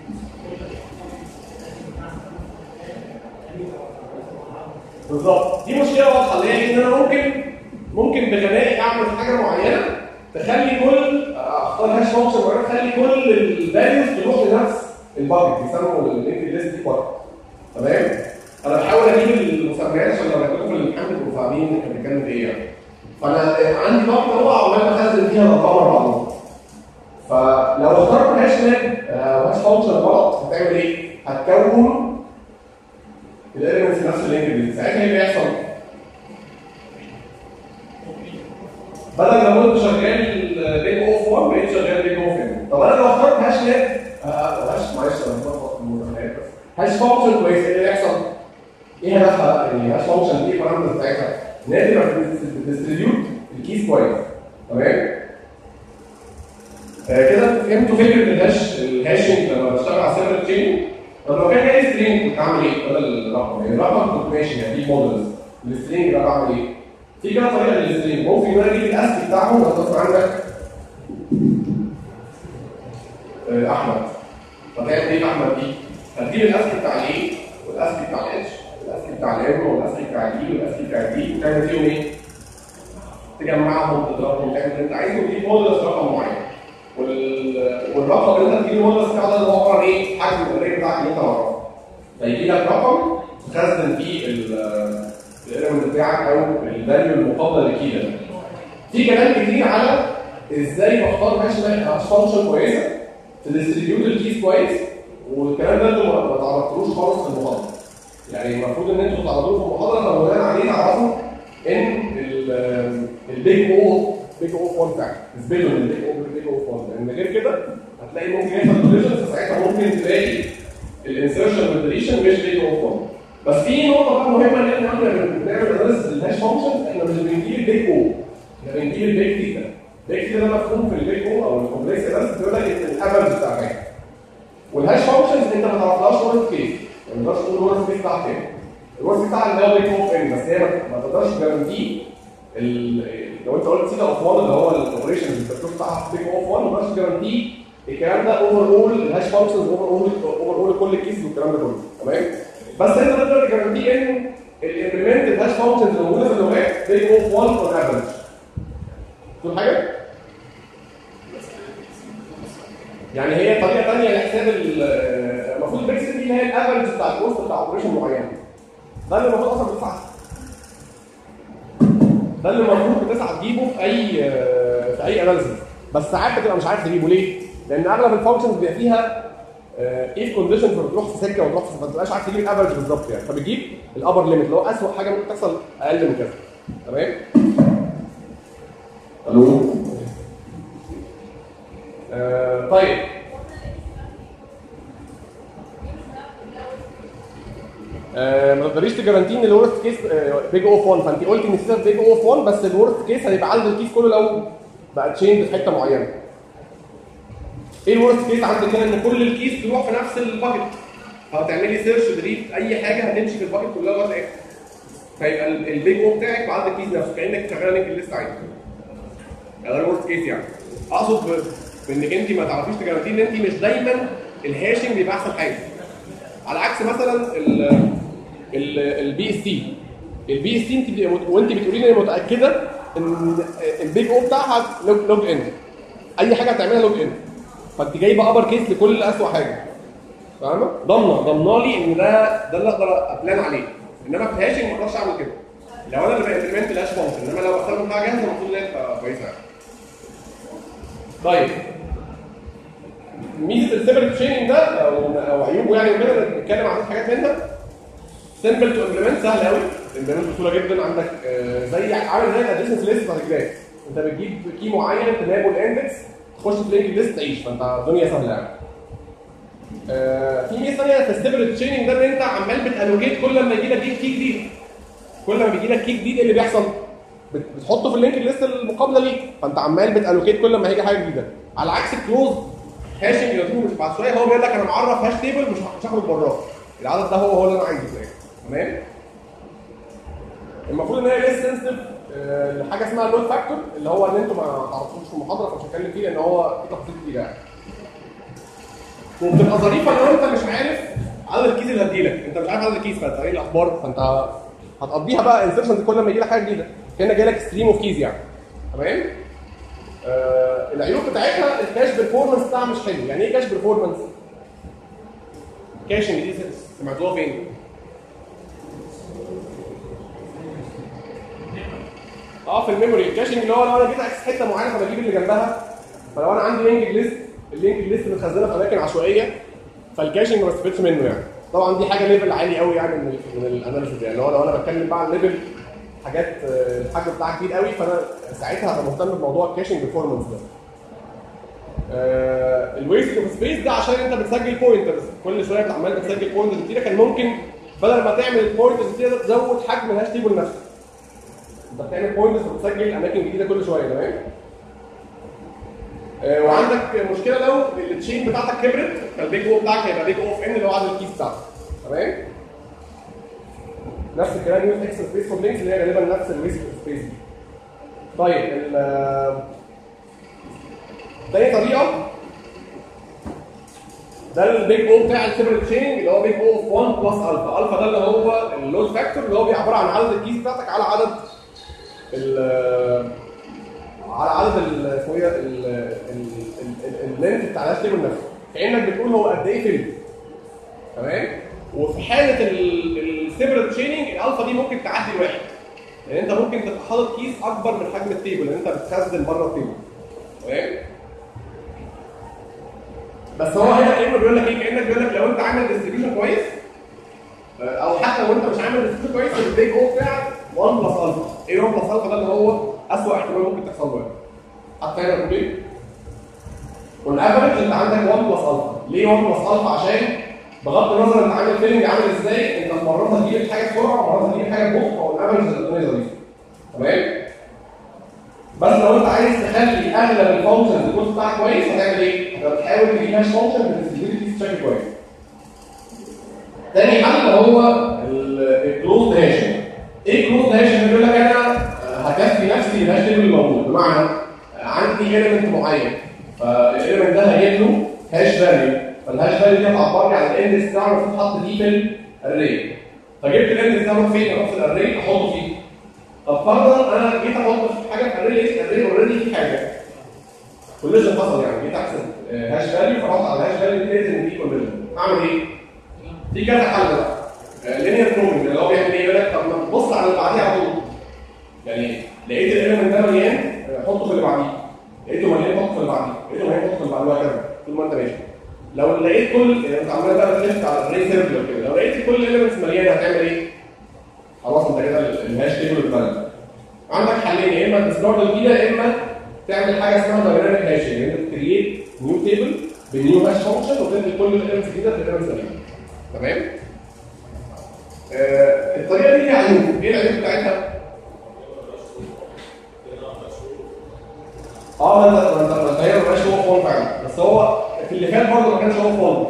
بالظبط دي مشكله واضحه اللي هي ان انا ممكن ممكن بغبائي اعمل حاجه معينه تخلي كل اختار هاش فانكشن معينه تخلي كل الفاليوز تروح لنفس الباكت بيسموا اللينك ليست دي باكت تمام انا بحاول اجيب المسميات عشان لو جبتكم في الامتحان تبقوا فاهمين احنا بنتكلم في ايه يعني فانا عندي بطن هو عمال بخزن فيها الارقام ورا فلو اخترت هاش تاج هاش فانكشن غلط هتعمل ايه؟ هتكون الاليمنتس نفس اللينك دي ساعتها ايه اللي هيحصل؟ بدل ما كنت شغال بيج اوف 1 بقيت شغال بيج اوف ان طب انا لو اخترت هاش تاج هاش معلش انا بلخبط في المسميات بس هاش فانكشن كويس ايه اللي هيحصل؟ ايه هدفها بقى؟ يعني هاش فانكشن دي البارامترز بتاعتها ان هي تبقى ديستريبيوت الكيس كويس تمام؟ آه كده فهمتوا فكره الهاش الهاشنج لما بشتغل على سيرفر تشين طب لو كان جاي سترينج كنت هعمل ايه بدل الرقم يعني الرقم كنت ماشي يعني في مودلز السترينج بقى بعمل ايه؟ في كده طريقه للسترينج ممكن ان انا اجيب الاسكي بتاعهم لو غصب عنك آه احمد فتعمل ايه في احمد دي؟ هتجيب الاسكي بتاع الايه والاسكي بتاع الاتش والاسكي بتاع الام والاسكي بتاع الاي والاسكي بتاع الدي وتعمل فيهم ايه؟ تجمعهم تضربهم تعمل اللي انت عايزه وتجيب مودلز رقم معين وال... والرقم اللي انت تجيبه المودلز بتاعه ده اللي هو عباره عن ايه؟ حجم الاري بتاعك اللي انت وراه فيجي لك رقم تخزن فيه الاليمنت بتاعك او الفاليو المقابله للكي ده في كلام كتير على ازاي بختار هاش هاش فانكشن كويسه تديستريبيوت الكيس كويس والكلام ده انتوا ما تعرضتلوش خالص في المحاضره يعني المفروض ان انتوا تعرضوه في المحاضره فبناء عليه تعرفوا ان البيج او بيج او 1 بتاعك اثبتوا ان البيج او بيج او 1 لان غير كده هتلاقي ممكن يحصل كوليجن فساعتها ممكن تلاقي الانسرشن والديليشن مش بيج او 1 بس في نقطه بقى مهمه ان احنا قبل ما بنعمل اناليسيس للهاش فانكشن احنا مش بنجيب البيج او احنا بنجيب البيج ثيتا البيج ثيتا ده مفهوم في البيج او او الكومبلكس بس بيقول لك ان الافرج بتاع حاجه والهاش فانكشنز انت ما تعرفلهاش ورث كيس ما تقدرش تقول ورث كيس بتاعها كام الورث بتاع اللي هو بيج اوف ان بس هي ما تقدرش تجارانتيه لو انت قلت سيتا اوف 1 اللي هو الاوبريشن اللي بتشوف بتاعها بيج اوف 1 ما تقدرش تجارانتيه الكلام ده اوفر اول الهاش فانكشنز اوفر اول اوفر اول كل الكيس والكلام ده كله تمام بس انت تقدر تجارانتيه ان الامبلمنت الهاش فانكشنز اللي موجوده في اللغات بيج اوف 1 اون افريج تقول حاجه؟ يعني هي طريقه ثانيه لحساب المفروض البيكسل دي اللي هي الافرج بتاع الكوست بتاع اوبريشن معين ده اللي المفروض اصلا بتسعى ده اللي المفروض بتسعى تجيبه في اي في اي اناليسيس بس ساعات بتبقى مش عارف تجيبه ليه؟ لان اغلب الفانكشنز بيبقى فيها ايه كونديشنز بتروح في سكه وتروح في ما تبقاش عارف تجيب الافرج بالظبط يعني فبتجيب الابر ليميت اللي هو اسوء حاجه ممكن تحصل اقل من كذا تمام؟ الو آه طيب آه ما تقدريش تجارانتي ان الورست كيس بيج اوف 1 فانت قلت ان سيتا بيج اوف 1 بس الورست كيس هيبقى عند الكيس كله لو بقى تشينج في حته معينه. ايه الورست كيس عندك هنا ان كل الكيس تروح في نفس الباكت فهتعملي سيرش ديليت اي حاجه هتمشي في الباكت كلها لغايه الاخر. فيبقى البيج اوف بتاعك بعد الكيس نفسه كانك شغاله لينك الليست عادي. ده الورست كيس يعني. اقصد بانك انت ما تعرفيش تجارانتي ان انت مش دايما الهاشنج بيبقى احسن حاجه. على عكس مثلا البي اس تي البي اس تي انت وانت بتقولي لي متاكده ان البيج او بتاعها لوج ان اي حاجه هتعملها لوج ان فانت جايبه ابر كيس لكل اسوء حاجه فاهمه؟ ضامنه ضامنه لي ان ده ده اللي اقدر ابلان عليه انما في الهاشنج ما اقدرش اعمل كده لو انا اللي بامبلمنت الهاش فانكشن انما لو بستخدم حاجه جاهزه المفروض ان هي تبقى كويسه طيب ميزه السيبريت تشيننج ده او او عيوبه يعني وكده بنتكلم عن حاجات منها سمبل تو امبلمنت سهل قوي امبلمنت بسهوله جدا عندك زي عامل زي الادريسنس ليست بتاعت الجراف انت بتجيب كي معين تلابه الاندكس تخش في لينك ليست تعيش فانت الدنيا سهله يعني في ميزه ثانيه في السيبريت تشيننج ده ان انت عمال بتالوكيت كل ما يجي لك كي جديد كل ما بيجي لك كي جديد ايه اللي بيحصل؟ بتحطه في اللينك ليست المقابله ليك فانت عمال بتالوكيت كل ما هيجي حاجه جديده على عكس الكلوز هاشنج يظهر بعد شويه هو بيقول لك انا معرف هاش تيبل مش مش هخرج براه العدد ده هو هو اللي انا عايزه زي تمام المفروض ان هي ليس سنسيتيف لحاجه اسمها اللود فاكتور اللي هو ان انتوا ما تعرفوش في المحاضره فمش هتكلم فيه لان هو في تفاصيل كتير يعني وبتبقى ظريفه لو انت مش عارف عدد الكيس اللي هتجيلك انت مش عارف عدد الكيس فانت ايه الاخبار فانت هتقضيها بقى انسرشن كل ما يجي لك حاجه جديده كانك جاي لك ستريم اوف كيز يعني تمام آه العيوب بتاعتها الكاش بيرفورمانس بتاعها مش حلو يعني ايه كاش بيرفورمانس كاشنج دي سمعتوها فين اه في الميموري الكاشنج اللي هو لو انا جيت اكسس حته معينه فبجيب اللي جنبها فلو انا عندي لينك ليست اللينك ليست متخزنه في اماكن عشوائيه فالكاشنج ما بستفدش منه يعني طبعا دي حاجه ليفل عالي قوي يعني من ال من الاناليسيس يعني لو لو انا بتكلم بقى عن ليفل حاجات آه، الحجم بتاعها كبير قوي فانا ساعتها هبقى مهتم بموضوع الكاشنج بيرفورمانس ده الويست اوف سبيس ده عشان انت بتسجل بوينترز كل شويه انت عمال بتسجل بوينترز كتير كان ممكن بدل ما تعمل البوينترز كتير تزود حجم الهاش تيبل نفسه انت بتعمل بوينترز وبتسجل اماكن جديده كل شويه تمام آه، وعندك مشكله لو التشين بتاعتك كبرت فالبيج او بتاعك هيبقى بيج او اوف ان اللي هو عدد الكيس بتاعتك تمام نفس الكلام يوز اكسل سبيس فور لينكس اللي هي غالبا نفس الويست سبيس دي طيب ال تاني طريقه ده البيج او بتاع السيبريت تشيننج اللي هو بيج او اوف 1 بلس الفا الفا ده اللي هو اللود فاكتور اللي هو عباره عن عدد الكيس بتاعتك على عدد ال على عدد ال- اسمه ايه ال- ال- ال- اللينث بتاع الهاش تيبل نفسه كانك بتقول هو قد ايه فيلد تمام وفي حاله السيبريت تشيننج الالفا دي ممكن تعدي الواحد لان انت ممكن تبقى حاطط كيس اكبر من حجم التيبل لان انت بتخزن بره التيبل تمام بس هو هنا كانه بيقول لك ايه كانك بيقول لك لو انت عامل ديستريبيوشن كويس آه، او حتى لو انت مش عامل ديستريبيوشن كويس البيج او بتاعك 1 بلس الفا ايه 1 بلس الفا ده اللي هو اسوء احتمال ممكن تحصل له يعني. حتى هنا بيقول ايه والافرج انت عندك 1 بلس الفا ليه 1 بلس الفا عشان بغض النظر انت عامل فيلنج عامل ازاي انت مرات هتجيب الحاجه بسرعه ومرات هتجيب الحاجه ببطء او الافرج زي الدنيا ظريفه تمام بس لو انت عايز تخلي اغلب الفانكشنز الكود بتاعك كويس هتعمل ايه؟ هتحاول تجيب هاش فانكشن بالديستريبيوتد بشكل كويس. تاني حل هو الكلوزد هاشنج. ايه الكلوزد هاشنج؟ بيقول لك انا هكفي نفسي الهاش تيبل الموجود بمعنى عندي ايلمنت معين فالايلمنت ده هجيب له هاش فاليو فالهاش فاليو دي هتعبر لي عن الاندكس بتاعه المفروض تحط فيه في الاري فجبت الاندكس ده فين؟ احط في الاري احطه فيه طب فرضا انا جيت احط في حاجه في الاري لقيت الاري اوريدي في حاجه كوليجن حصل يعني جيت احسب آه، هاش فاليو فاحط على الهاش فاليو لقيت ان في كوليجن اعمل ايه؟ في كذا حل بقى لينير بروجرام اللي هو بيعمل ايه؟ يقول لك طب ما تبص على اللي بعديه على طول يعني لقيت الاليمنت ده مليان آه، حطه في اللي بعديه لقيته مليان حطه في اللي بعديه لقيته مليان حطه في اللي بعديه وهكذا طول ما انت ماشي لو لقيت كل يعني انت عمال بقى تلف على الري سيركل كده لو لقيت كل الاليمنتس مليانه هتعمل ايه؟ خلاص انت كده الهاش تيبل اتبنى عندك حلين يا اما تستارت الجديده يا اما تعمل حاجه اسمها دايناميك هاشنج يعني انت تكريت نيو تيبل بنيو هاش فانكشن وتنقل كل الاليمنتس الجديده في الاليمنتس القديمه تمام؟ آه الطريقه دي ليها عيوب ايه العيوب بتاعتها؟ اه ما انت ما انت ما انت هي ما بقاش هو فول فعلا بس هو في اللي فات برضه ما كانش هو فول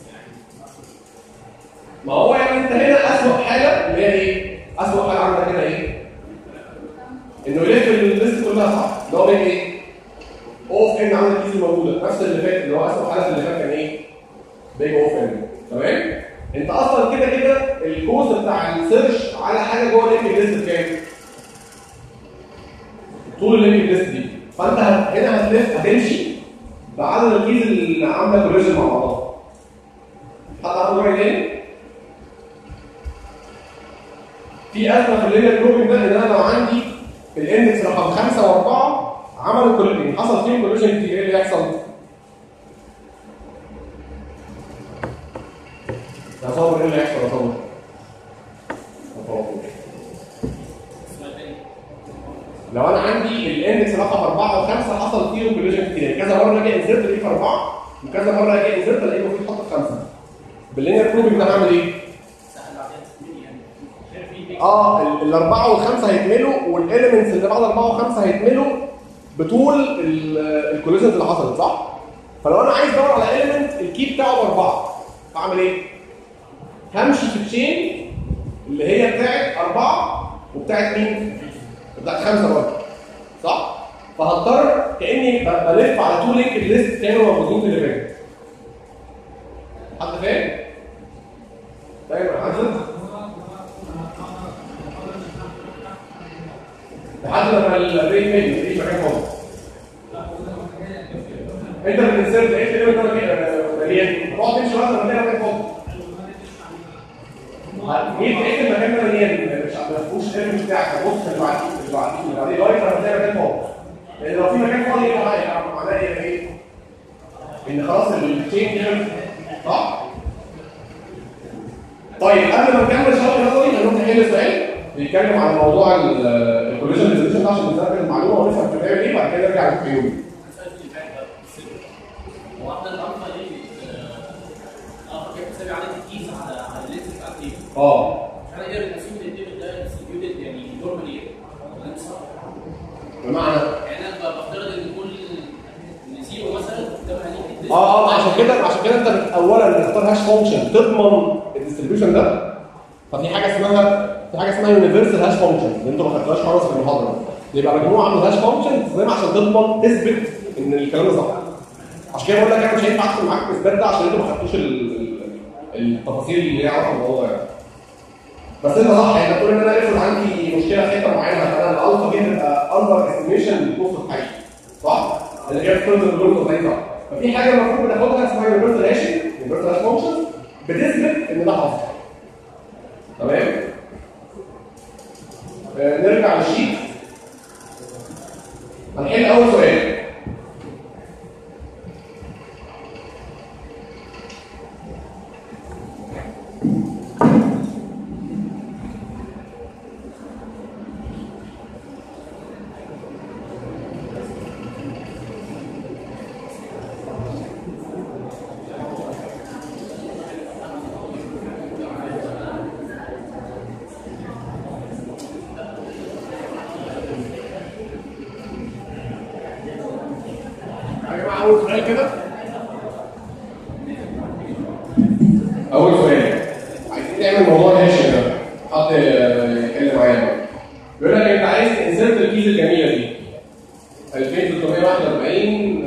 ما هو يعني انت هنا اسوء حاجه اللي هي ايه؟ اسوء حاجه عندك هنا ايه؟ انه يلف الليست كلها صح اللي هو بين ايه؟ اوف ان عندك الكيس الموجوده نفس اللي فات اللي هو اسوء حاله في اللي فات كان ايه؟ بيج اوف ان تمام؟ انت اصلا كده كده الكوست بتاع السيرش على حاجه جوه اللينك ليست بكام؟ طول اللينك ليست دي فانت هت- هنا هتلف هتمشي بعدد الكيز اللي عامله كوليجن مع بعضها حد عنده رأي تاني؟ في ازمه في اللينير جروبنج ده ان انا لو عندي الاندكس رقم خمسه واربعه عملوا كوليجن حصل فيهم كوليجن كتير ايه اللي يحصل؟ تصور ايه اللي هيحصل تصور؟ تصور. لو انا عندي الاندكس رقم اربعه وخمسه حصل فيهم كوليجن كتير يعني كذا مره اجي انزلت الاقيه في اربعه وكذا مره اجي انزلت الاقيه المفروض يتحط في خمسه باللينير جروبنج ده هعمل ايه؟ اه ال- الاربعه والخمسه هيتملوا والاليمنتس اللي بعد اربعه وخمسه هيتملوا بطول الكوليجنز اللي حصلت صح؟ فلو انا عايز ادور على اليمنت الكي بتاعه باربعه هعمل ايه؟ همشي في التشين اللي هي بتاعت اربعه وبتاعت مين؟ بتاعت خمسه برضه صح؟ فهضطر كاني ب- بلف على تو لينك ليست كانوا موجودين في اللي فات حد فاهم؟ فاهم يا حسن؟ لحد لما الريت ميل مفيش مكان فاضي انت بتنسرت لقيت الليمت ده مليان مليان تقعد تمشي لغايه لما تلاقي مكان فاضي جيت لقيت المكان ده مليان مش ما فيهوش الايمج بتاعك هتبص في اللي بعديه بعديه اللي بعديه لغايه ما هتلاقي مكان فاضي لان لو في مكان فاضي يبقى معناه معناه ايه؟ ان خلاص التشين كده صح؟ طيب قبل ما نكمل شرح نظري هنروح نحل سؤال بيتكلم عن موضوع الكوليجن ريزوليوشن عشان نذاكر المعلومه ونفهم بتعمل ايه وبعد كده نرجع للفيوم هو احنا النهارده ايه اه كيف تسوي عليه الكيس على على الليست بتاع التيم اه احنا نقدر نقسم التيم ده ديستريبيوتد يعني نورمال ايه ولا صح؟ بمعنى يعني انا بفترض ان كل ان زيرو مثلا قدامها ليك اه اه عشان كده عشان كده انت بت- اولا بتختار هاش فانكشن تضمن الديستريبيوشن ده ففي حاجه اسمها في حاجه اسمها يونيفرسال هاش فانكشن اللي انتوا ما خدتوهاش خالص في المحاضره يبقى مجموعه من الهاش فانكشن تستخدمها عشان تضمن تثبت ان الكلام ده صح عشان كده بقول لك انا مش هينفع ادخل معاك في الاثبات ده عشان انتوا ما خدتوش ال- ال- التفاصيل اللي ليها علاقه بالموضوع يعني بس انت صح يعني تقول ان انا افرض عندي مشكله في حته معينه فانا الالفا دي هتبقى اندر استيميشن للكوست الحقيقي صح؟ اللي هي بتفرض الجزء ده صح ففي حاجه المفروض بناخدها اسمها يونيفرسال هاشنج يونيفرسال هاش فانكشن بتثبت ان ده حصل تمام؟ آه نرجع للشيت هنحل اول سؤال يا جماعه اول سؤال كده اول سؤال عايزين نعمل موضوع هاشم ده حد يتكلم معايا بقى. بيقول لك انت عايز تنسرت الكيس الجميله دي 2341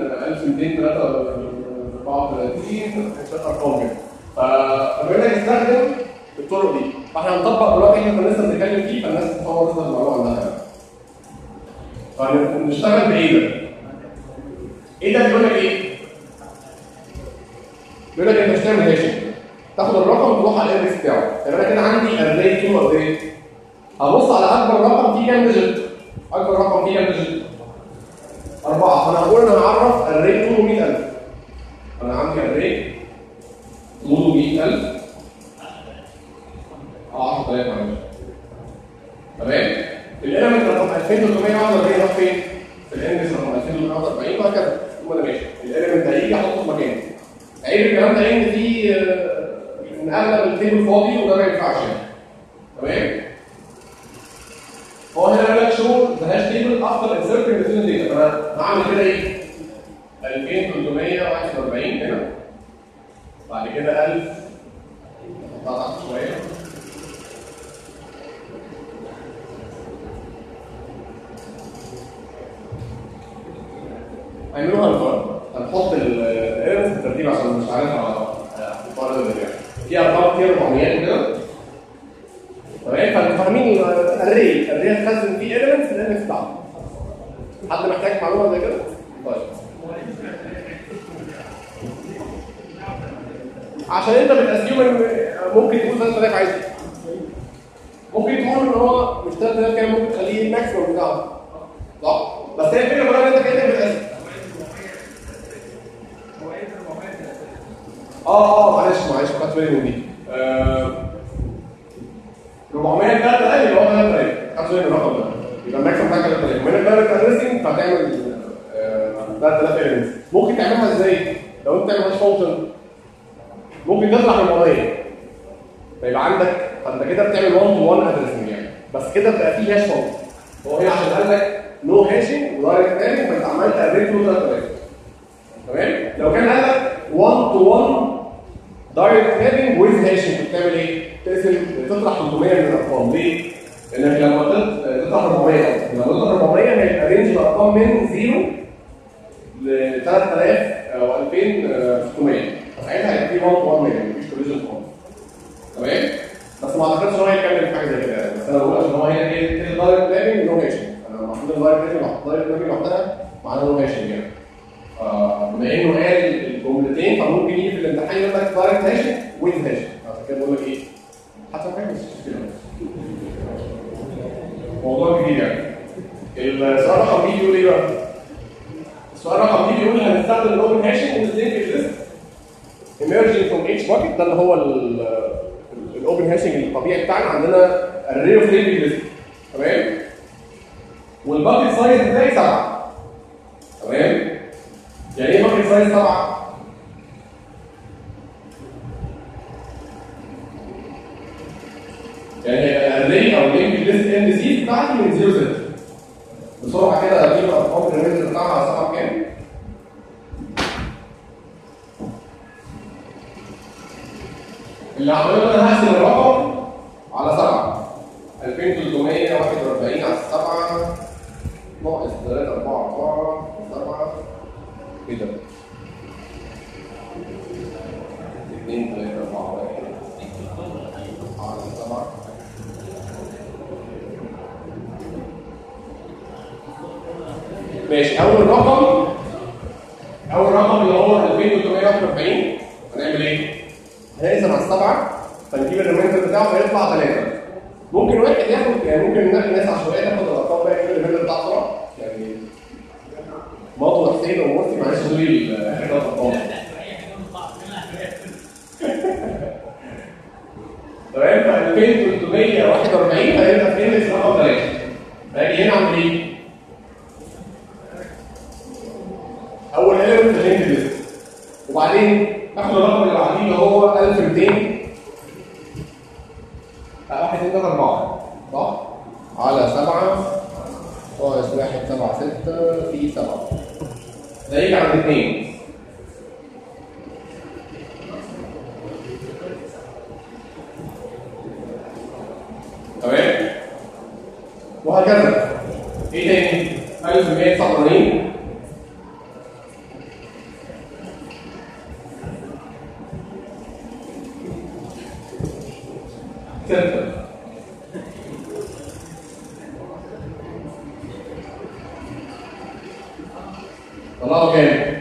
1234 شويه ارقام كده فبيقول لك استخدم الطرق دي فاحنا هنطبق دلوقتي احنا كنا لسه بنتكلم فيه فالناس تتصور تظهر المعلومه عندها فنشتغل بايه ده؟ ايه ده بيقول لك ايه؟ بيقول لك انت مش تعمل هاشنج تاخد الرقم وتروح على الاندكس بتاعه يبقى انا كده عندي اري كيلو قد ايه؟ هبص على اكبر رقم فيه كام ديجيت؟ اكبر رقم فيه كام ديجيت؟ أربعة فأنا هقول أنا هعرف اري طوله 100000 أنا عندي اري طوله 100000 اه 10000 معلش تمام؟ الإيلمنت رقم 2341 راح فين؟ في الاندكس رقم 2341 وهكذا ثم انا ماشي الاليمنت ده هيجي احطه في مكانه عيب الكلام ده ان في آه، ان اغلب التيبل فاضي وده ما ينفعش يعني تمام هو هنا بيقول لك شو ذا هاش تيبل افتر انسرتنج ذا داتا فانا هعمل كده ايه 2341 هنا بعد كده 1000 احطها تحت شويه هيعملوها الفرق هنحط الاليمنتس بالترتيب عشان مش عارف احطها ازاي يعني في ارقام كتير 400 كده تمام فانتوا فاهمين الري الري هتخزن فيه اليمنتس الاليمنتس بتاعته حد محتاج معلومه زي كده؟ طيب عشان انت بتاسيوم ان ممكن تقول 3000 عادي ممكن تقول ان هو مش 3000 كام ممكن تخليه الماكسيموم بتاعه صح؟ بس هي الفكره كلها ان انت كانك بتقسم اه اه معلش معلش ما خدتش بالي من دي آه، 400 3000 يبقى هو 3000 خدتش بالي من الرقم ده يبقى الماكسيموم بتاعك 3000 ومن الدايركت ادريسنج فهتعمل آه، 3000 اليمنتس ممكن تعملها ازاي؟ لو انت تعمل هاش فانكشن ممكن تطلع 400 فيبقى عندك فانت كده بتعمل 1 تو 1 ادريسنج يعني بس كده بقى فيه هاش فانكشن هو هنا عشان قال لك نو هاشنج ودايركت ادريسنج فانت عملت اريت له 3000 تمام لو كان قال لك 1 تو 1 دايركت مابنج ويز هاشنج بتعمل ايه؟ تقسم تطرح 300 من الارقام ليه؟ لانك لما تط- تطرح 400 قصدي. لما تطرح 400 هيبقى رينج الارقام من 0 ل 3000 او 2600 فساعتها هيبقى في 1 تو 1 ميجا مفيش كوليجن خالص تمام؟ بس ما اعتقدش ان هو هيتكلم في حاجه زي كده يعني. بس انا بقول عشان هو هنا ايه الدايركت مابنج نو هاشنج انا المفروض الدايركت مابنج الدايركت مابنج لوحدها معناها نو هاشنج يعني آه، بما انه قال الجملتين فممكن يجي في الامتحان يقول لك دايركت هاشنج ويز هاشنج عشان كده بقول لك ايه حتى فاهم مش مشكله موضوع كبير يعني السؤال رقم بي بيقول ايه بقى؟ السؤال رقم بي بيقول هنستخدم الاوبن هاشنج ان لينك ليست emerging from each bucket ده اللي هو الاوبن هاشنج الطبيعي بتاعنا عندنا array of linked list تمام؟ والباكت سايز بتاعي سبعه تمام؟ يعني ايه باكت سايز سبعه؟ يعني الاري او اللينك ليست ان سي بتاعتي من 0 6 بسرعه كده اجيب ارقام الريميندر بتاعها على سبعه كام؟ اللي هعمله انا هقسم الرقم على سبعه 2341 على السبعه ناقص 3 4 4 7 ايه ده؟ 2 3 4 1 على السبعه ماشي اول رقم اول رقم اللي هو 2341 هنعمل ايه؟ هنقسم على السبعه فنجيب الريميندر بتاعه فيطلع ثلاثه ممكن واحد ياخد يعني ممكن نلاقي ناس عشوائيه تاخد الارقام بقى يجيب الريميندر بتاعه بسرعه يعني مطوى حسين ومرسي معلش قولوا لي الحاجات الارقام تمام ف 2341 هيبقى في اندكس رقم 3 هاجي هنا اعمل ايه؟ اول element في اللينك ليست وبعدين اخد الرقم اللي بعديه اللي هو 1200 لا 1 2 3 4 صح؟ على 7 ناقص 1 7 6 في 7 ده يجي عند 2 تمام؟ وهكذا ايه تاني؟ 1189 ستة طلعوا كام؟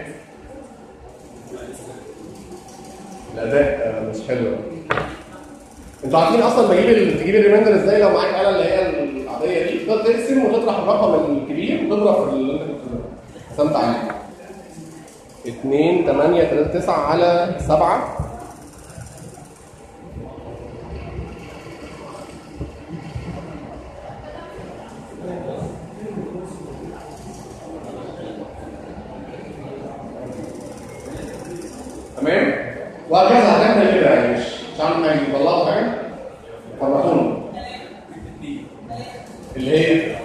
الأداء آه، مش حلو انتوا عارفين اصلا بجيب ال- تجيب الريمايندر ازاي لو معاك آلة اللي هي العادية دي تقدر تقسم وتطرح الرقم الكبير وتضرب في اللي انت كنت قسمت عليه 2 8 3 9 على 7 تمام وهكذا هتعمل كده يعني مش مش عامل حاجه يطلعوا حاجه فرقونا اللي هي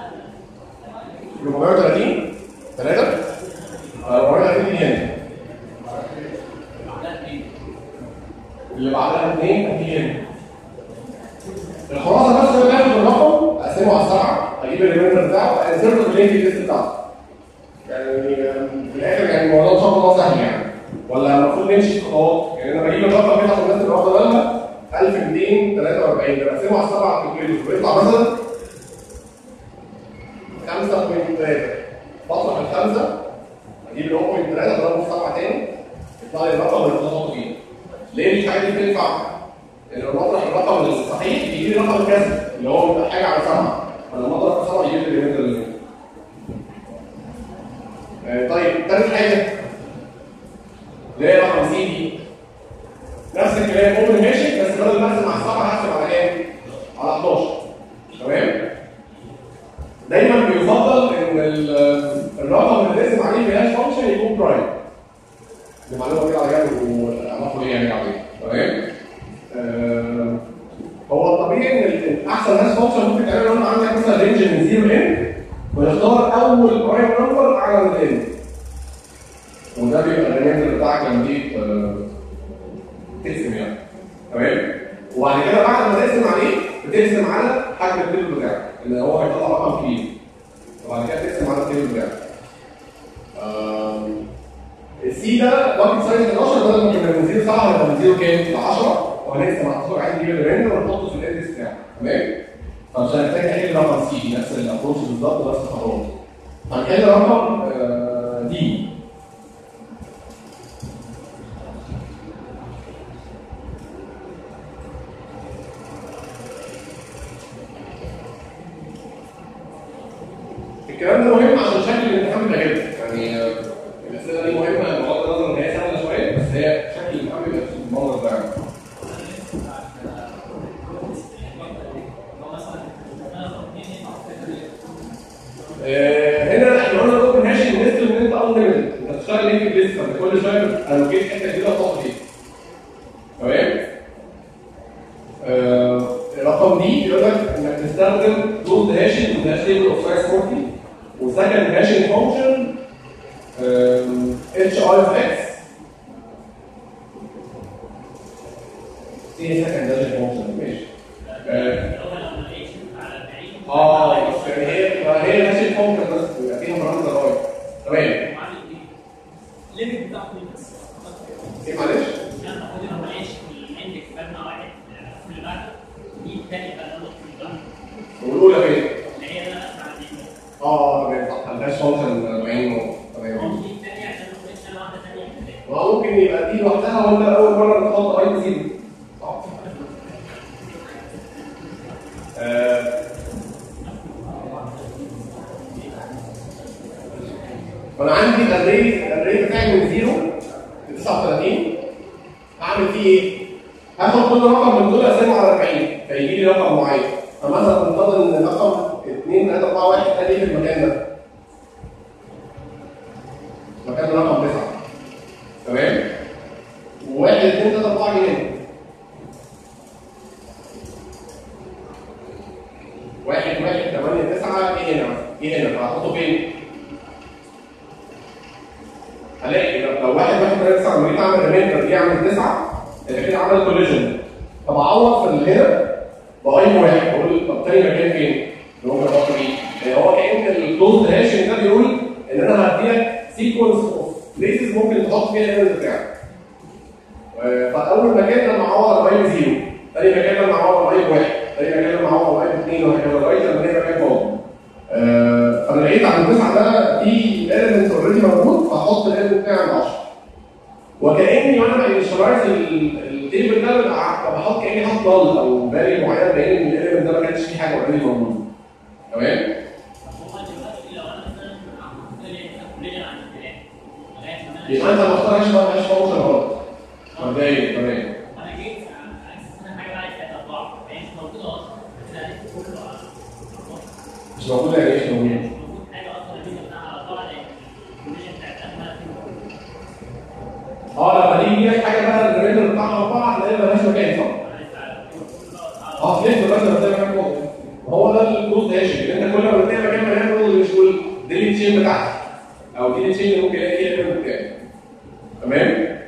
430 3 430 دي هنا اللي بعدها 2 دي هنا الخلاصه بس هو باخد الرقم اقسمه على السبعه اجيب الريميندر بتاعه انزله في اللينك ليست بتاعته يعني في الاخر يعني الموضوع ان شاء الله سهل يعني ولا المفروض نمشي خطوات يعني انا بجيب الرقم كده عشان الناس تبقى واخده بالها 1243 بقسمه على السبعه كالكوليتر ويطلع مثلا 5.3 بطرح الخمسه اجيب ال 0.3 اضربه في سبعه تاني يطلع لي الرقم اللي بتحطه فيه ليه مش حاجه دي بتنفع؟ لان لما اطرح الرقم الصحيح يجي لي رقم الكسر اللي هو بيبقى حاجه على سبعه فلما اطرح في سبعه يجيب لي الريميندر اللي هنا. آه، طيب تالت حاجه اللي هي رقم سي دي نفس الكلام اوبن ماشي بس بدل ما اقسم على السبعه هقسم على كام؟ على 11 تمام؟ دايما بيفضل ان ال- الرقم اللي نقسم عليه بهاش فانكشن يكون برايم دي معلومه كده على جنب واعرفوا ليه يعني عليه تمام؟ آه، هو الطبيعي ان ال- احسن هاش فانكشن ممكن تعمله لو انت عندك مثلا رينج من 0 ل وتختار اول برايم نمبر اعلى من الان وده بيبقى الريميندر بتاعك لما تيجي آه، تقسم يعني تمام وبعد كده بعد ما تقسم عليه بتقسم على حجم التيبل بتاعك اللي هو هيطلع رقم كبير وبعد كده تقسم على التيبل بتاعك آم، السي ده باكت سايز 11 بدل ما كنا من 0 7 هيبقى من 0 كام؟ ل 10 وهنقسم على 11 عايز نجيب الريميندر ونحطه في الاندكس بتاعه تمام؟ فمش هنحتاج نحل رقم سي نفس الابروش بالظبط نفس الخطوات هنحل رقم آه، دي مهم عشان شكل الامتحان بيبقى كده يعني آه، الاسئله دي مهمه بغض النظر ان هي سهله شويه بس هي شكل الامتحان بيبقى بالمنظر ده يعني. آه، هنا احنا قلنا الاوبن هاشنج ميزته ان انت انليمتد انت بتشتغل لينك ليست فانت كل شويه الوكيت حته جديده تحط فيها تمام آه، رقم دي يقول لك انك تستخدم كلوزد هاشنج ده تيبل اوف سايز 40 وسكند هاشنج فانكشن اتش اي اوف اكس ايه سكند هاشنج فانكشن ماشي آه، اه بس يعني هي هي هاشنج فانكشن بس بيبقى فيها برامج ضرائب تمام الليمت بتاعته بس ايه معلش يعني المفروض ان هو ماشي الاندكس مبنى واحد في اللي بعده دي الثانيه بقى اللي في اللي والاولى فين؟ اللي هي انا اسمع دي اه تمام صح الهاش فانكشن 40 نقطه تمام دي الثانيه عشان ما تبقاش انا واحده ثانيه في ما ممكن يبقى دي لوحدها وانت اول مره بتحط اي زيرو صح آه. فانا عندي الاري الاري بتاعي من 0 ل 39 هعمل فيه ايه؟ هاخد كل رقم من دول اقسمه على 40 فيجي لي رقم معين فمثلا نفترض ان رقم 2 3 4 1 قال لي في المكان ده مكان رقم 9 تمام؟ وواحد اثنين ثلاثة أربعة جه هنا. واحد واحد ثمانية تسعة جه هنا جه هنا فهحطه فين؟ هلاقي لو لو واحد واحد ثمانية تسعة لما جيت أعمل ريميندر دي أعمل تسعة يبقى كده عمل كوليجن طب أعوض في اللي هنا بقيم واحد بقول طب تاني مكان فين؟ اللي هو بحط فيه يعني هو كأن الكلوز هاشنج ده بيقول إن أنا هديلك سيكونس أوف بليسز ممكن تحط فيها الايرور بتاعك فاول مكان لما اعوض على اي زيرو ثاني مكان لما اعوض على اي واحد ثاني مكان لما اعوض على اي اثنين وهكذا لغايه لما الاقي مكان فاضي آه، فانا لقيت عند التسعه ده في ايلمنت اوريدي موجود فاحط الايلمنت بتاعي عند 10 وكاني وانا انشرايز التيبل ده ببقى بحط كاني حاطط ضل او فاليو معينه باين ان الايلمنت ده ما كانش فيه حاجه اوريدي موجوده تمام هو دلوقتي لو انا مثلا عملت لي كوليجن عن الكلام لغايه ما انا يبقى انت مختار هاش هاش فانكشن غلط مبدئيا تمام انا جيت على اساس ان حاجه بعد كده اربعه فهي مش موجوده اصلا بس انا لقيت كله على أربعة. مش موجوده يعني ايش موجوده مش موجود حاجه اصلا اللي بتاعها اربعه لان الكوليجن بتاعتها ما اه لما تيجي لك حاجه بقى الريندر بتاعها اربعه هتلاقي ملهاش مكان صح؟ اه فهمت بس لما تلاقي مكان فاضي هو ده الكوست هاشنج ان انت كل ما بتلاقي مكان مليان فاضي مش تقول دي التشين بتاعتي او دي التشين اللي ممكن الاقي فيها الريندر بتاعي تمام؟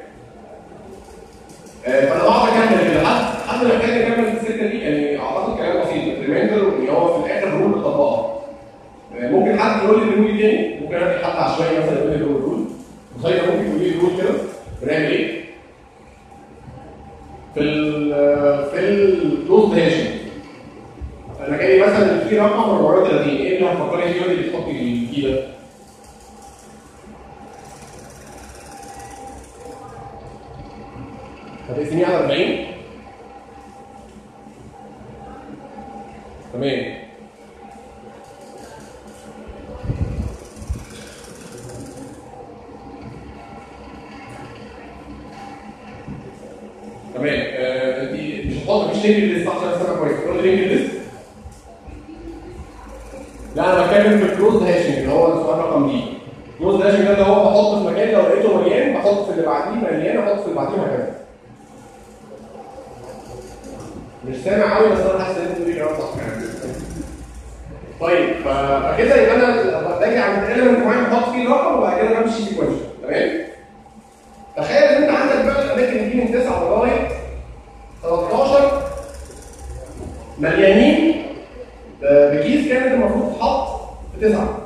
آه، فانا بقعد اكمل كده حد حد محتاج يكمل في السكه دي يعني اعتقد كلام بسيط الريميندر اللي هو في الاخر رول بتطبقها آه، ممكن حد يقول لي الرول تاني ممكن انا حد عشوائي مثلا يقول لي الرول رول مصيبه ممكن يقول لي الرول كده بنعمل ايه؟ في ال في الكلوز هاشنج انا جاي مثلا في رقم 430 ايه اللي هتفكري فيه اللي بتحطي الكي ده؟ هتقسميه على 40 تمام تمام آه، انت مش هتحط مش لينك ليست عشان استنى كويس تقول لي لينك ليست لا انا بتكلم في الكلوز هاشنج اللي هو السؤال رقم دي الكلوز هاشنج ده اللي هو بحط في مكان لو لقيته مليان بحط في اللي بعديه مليان احط في اللي بعديه وهكذا مش سامع قوي بس انا حاسس ان انت بتقولي كلام صح يعني طيب ف- فكده يبقى انا باجي عند element معين بحط فيه الرقم وبعد كده بمشي سيكونشال تمام تخيل ان انت عندك بقى الاماكن دي من 9 لغايه 13 مليانين ب- بكيس كانت المفروض تتحط في 9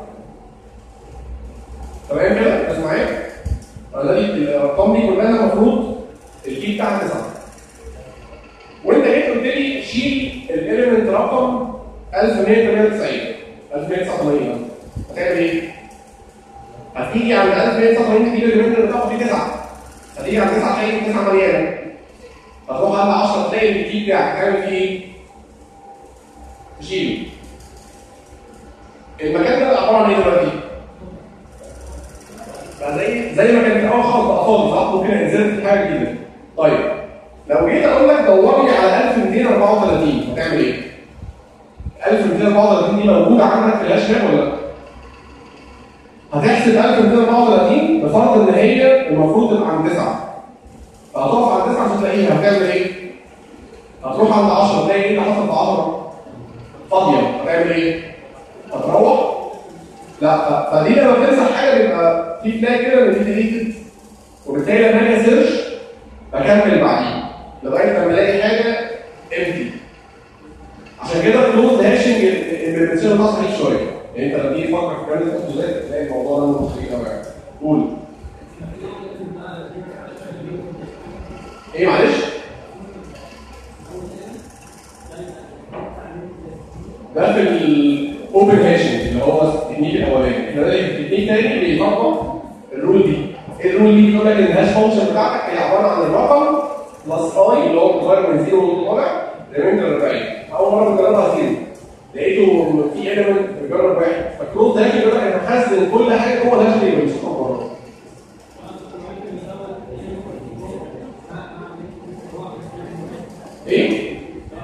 تمام كده؟ بس معايا؟ انا دي الارقام دي كلها المفروض الكي بتاعها 9 وانت جيت قلت لي شيل الاليمنت رقم 1198 1189 هتعمل ايه؟ هتيجي عند 1189 تجيب الاليمنت بتاعه فيه 9 هتيجي عند 9 تلاقي 9 مليانه هتروح على 10 تلاقي الكي بتاعك هتعمل فيه ايه؟ تشيله المكان ده عباره عن ايه دلوقتي؟ بقى زي زي ما كان في الاول خالص بقى فاضي صح؟ ممكن انزلت حاجه جديده. طيب لو جيت اقول لك دور لي على 1234 هتعمل ايه؟ 1234 دي موجوده عندك في الهاش ماب ولا لا؟ هتحسب 1234 بفرض ان هي المفروض تبقى عند 9 فهتقف عند 9 مش هتلاقيها هتعمل ايه؟ هتروح عند 10 تلاقي ايه اللي حصل في 10 فاضيه هتعمل ايه؟ هتروح لا ف- فدي لما بتمسح حاجه بيبقى في فلاج كده ان دي ديليتد وبالتالي لما اجي اسيرش بكمل بعديه لغايه لما الاقي حاجه امتي عشان كده كلوز هاشنج الامبلمنتيشن ده صحيح شويه يعني انت لما تيجي تفكر في كلام تحطه ازاي تلاقي الموضوع ده مخيف قوي يعني قول ايه معلش؟ ده في الاوبن هاشنج اللي هو التكنيك الاولاني احنا ده التكنيك تاني بيطبق الرول دي الرول دي بتقول لك ان الهاش فانكشن بتاعتك هي عباره عن الرقم بلس اي اللي هو متغير من زيرو لطالع ريميندر 40 اول مره بجربها زيرو لقيته في ايلمنت بجرب واحد فالكروت ده بيقول لك انا هخزن كل حاجه جوه الهاش تيبل مش هتطلع بره ايه؟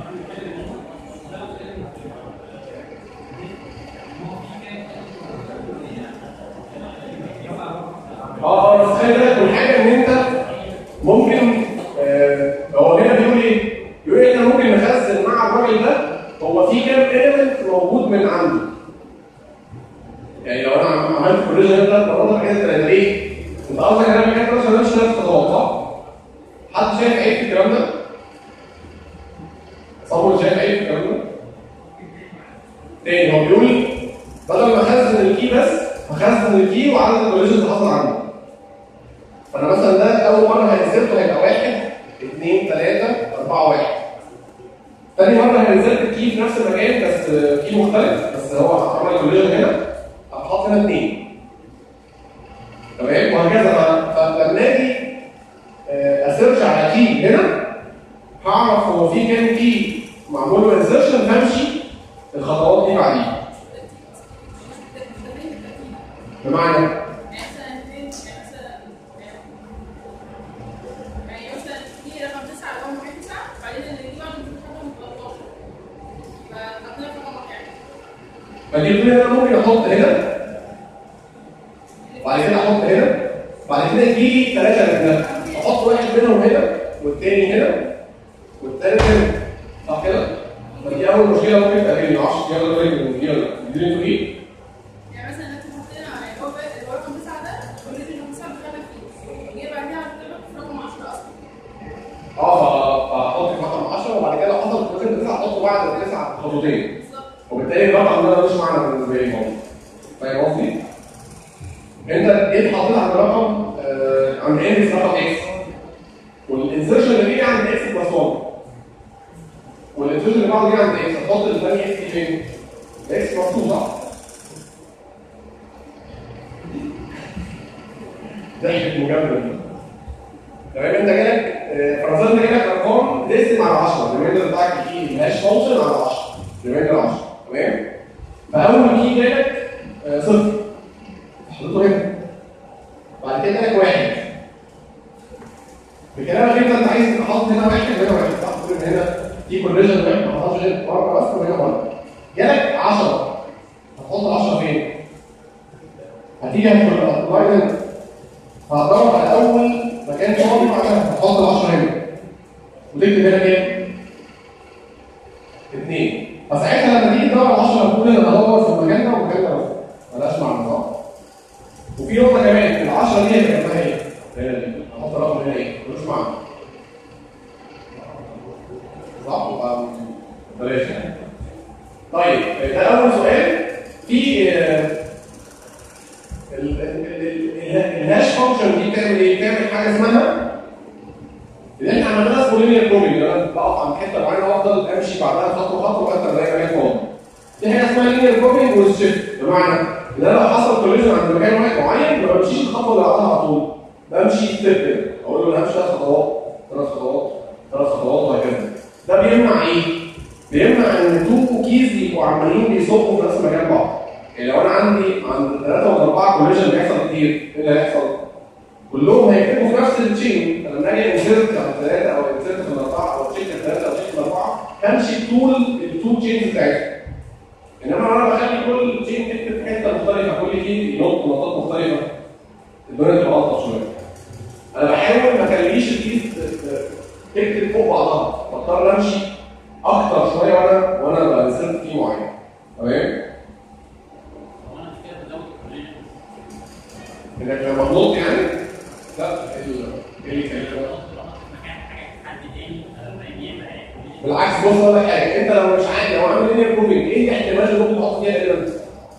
اه اه بس خلي بالك من حاجه ان انت ممكن آه، هو هنا بيقول ايه؟ بيقول احنا ممكن نخزن مع الراجل ده هو في كام ايلمنت موجود من عنده. يعني لو انا عم- عملت كوريجن ثلاث مرات كده تبقى ايه؟ انت قصدك انا مكان مثلا نفس نفس الخطوات صح؟ حد شايف عيب في الكلام ده؟ صور شايف عيب في الكلام ده؟ تاني هو بيقول بدل ما اخزن الكي بس هخزن الكي وعدد الكوليجنز اللي حصل عنده. فانا مثلا ده اول مره هينزلته هيبقى واحد اثنين ثلاثه اربعه واحد. تاني مره هينزلت الكي في نفس المكان بس كي مختلف بس هو هعمل الكوليجن هنا هحط هنا اثنين. تمام وهكذا ف- فلما اجي آه، اسيرش على كي هنا هعرف هو في كام كي معمول له انسرشن همشي الخطوات دي بعديه. بمعنى فجبت هنا ممكن احط هنا وبعد كده احط هنا بعد كده يجي لي ثلاثه هنا احط واحد منهم هنا والتاني هنا والتالت هنا صح كده؟ فدي اول مشكله ممكن تقابلني ما اعرفش دي اول مشكله دي ولا لا. دي انتوا ايه؟ اه فاحط في رقم 10 وبعد كده احط الرقم 9 احطه بعد التسعه خطوتين وبالتالي الرقم ده ملوش معنى بالنسبه لي خالص فاهم قصدي؟ انت جيت حاطط عند رقم آه عند اندكس رقم اكس والانسرشن اللي بيجي عند اكس بلس 1 والانسرشن اللي بعده بيجي عند اكس هتحط الثاني اكس دي فين؟ اكس بلس 2 صح؟ ضحكة مجاملة دي تمام انت جالك آه، فرضنا انت جالك ارقام تقسم على 10 الريميندر بتاعك الكي ملهاش فانكشن على 10 ريميندر 10 تمام فاول كي جالك آه، صفر حطيته هنا بعد كده جالك واحد بكلامك انت انت عايز تحط هنا واحد وهنا واحد صح تقول ان هنا في كورليشن واحد ما تحطش غير مره بس وهنا مره جالك 10 هتحط ال 10 فين؟ هتيجي هتطلع هنا هتدور على اول مكان فاضي بعدها هتحط ال 10 هنا وتكتب هنا كام؟ اثنين فساعتها لما تيجي تدور على 10 هتقول انا بدور في المكان ده والمكان ده بس ملهاش معنى صح؟ وفي نقطة كمان ال 10 دي هيبقى جنبها ايه؟ هنا دي هحط رقم هنا ايه؟ ملوش معنى صح؟ يبقى بلاش يعني طيب ده أول سؤال في آه، ال- ال- ال- ال- الهاش فانكشن دي بتعمل ايه؟ بتعمل حاجه اسمها اللي احنا عملناها اسمه لينير بروجرامينج انا بقف عند حته معينه وافضل امشي بعدها خطوه خطوه لغايه ما الاقي مكان فاضي. دي حاجه اسمها لينير بروجرامينج والشيفت بمعنى ان انا لو حصل كوليجن عند مكان واحد معين ما بمشيش الخطوه اللي بعدها على طول بمشي ستيب كده اقول له انا همشي ثلاث خطوات ثلاث خطوات ثلاث خطوات وهكذا ده بيمنع ايه؟ بيمنع ان تو كيز يبقوا عمالين بيصبوا في نفس مكان بعض يعني لو انا عندي عند 3 و 4 كوليجن بيحصل كتير ايه اللي هيحصل؟ كلهم هيكتبوا في نفس التشين فلما اجي انسرت على الثلاثه او انسرت في الاربعه او تشيك الثلاثه او تشيك الاربعه همشي طول التو تشينز بتاعتهم انما لو انا بخلي كل تشين تكتب في حته مختلفه كل كي ينط نقطات مختلفه الدنيا تبقى الطف شويه انا بحاول ما اخليش الكيس تكتب فوق بعضها بضطر امشي اكتر شويه وانا وانا بنسرت كي معين تمام هو انا كده بزود الكوليجن انك لما غلطت يعني لا ايه اللي إيه اللي يخليك مكان حاجه حد تاني لما يجي يعمل كوليجن بالعكس بص اقول لك حاجه انت لو مش عارف لو عامل لينير بروفنج ايه الاحتمالات اللي ممكن تحط فيها ايلمنت؟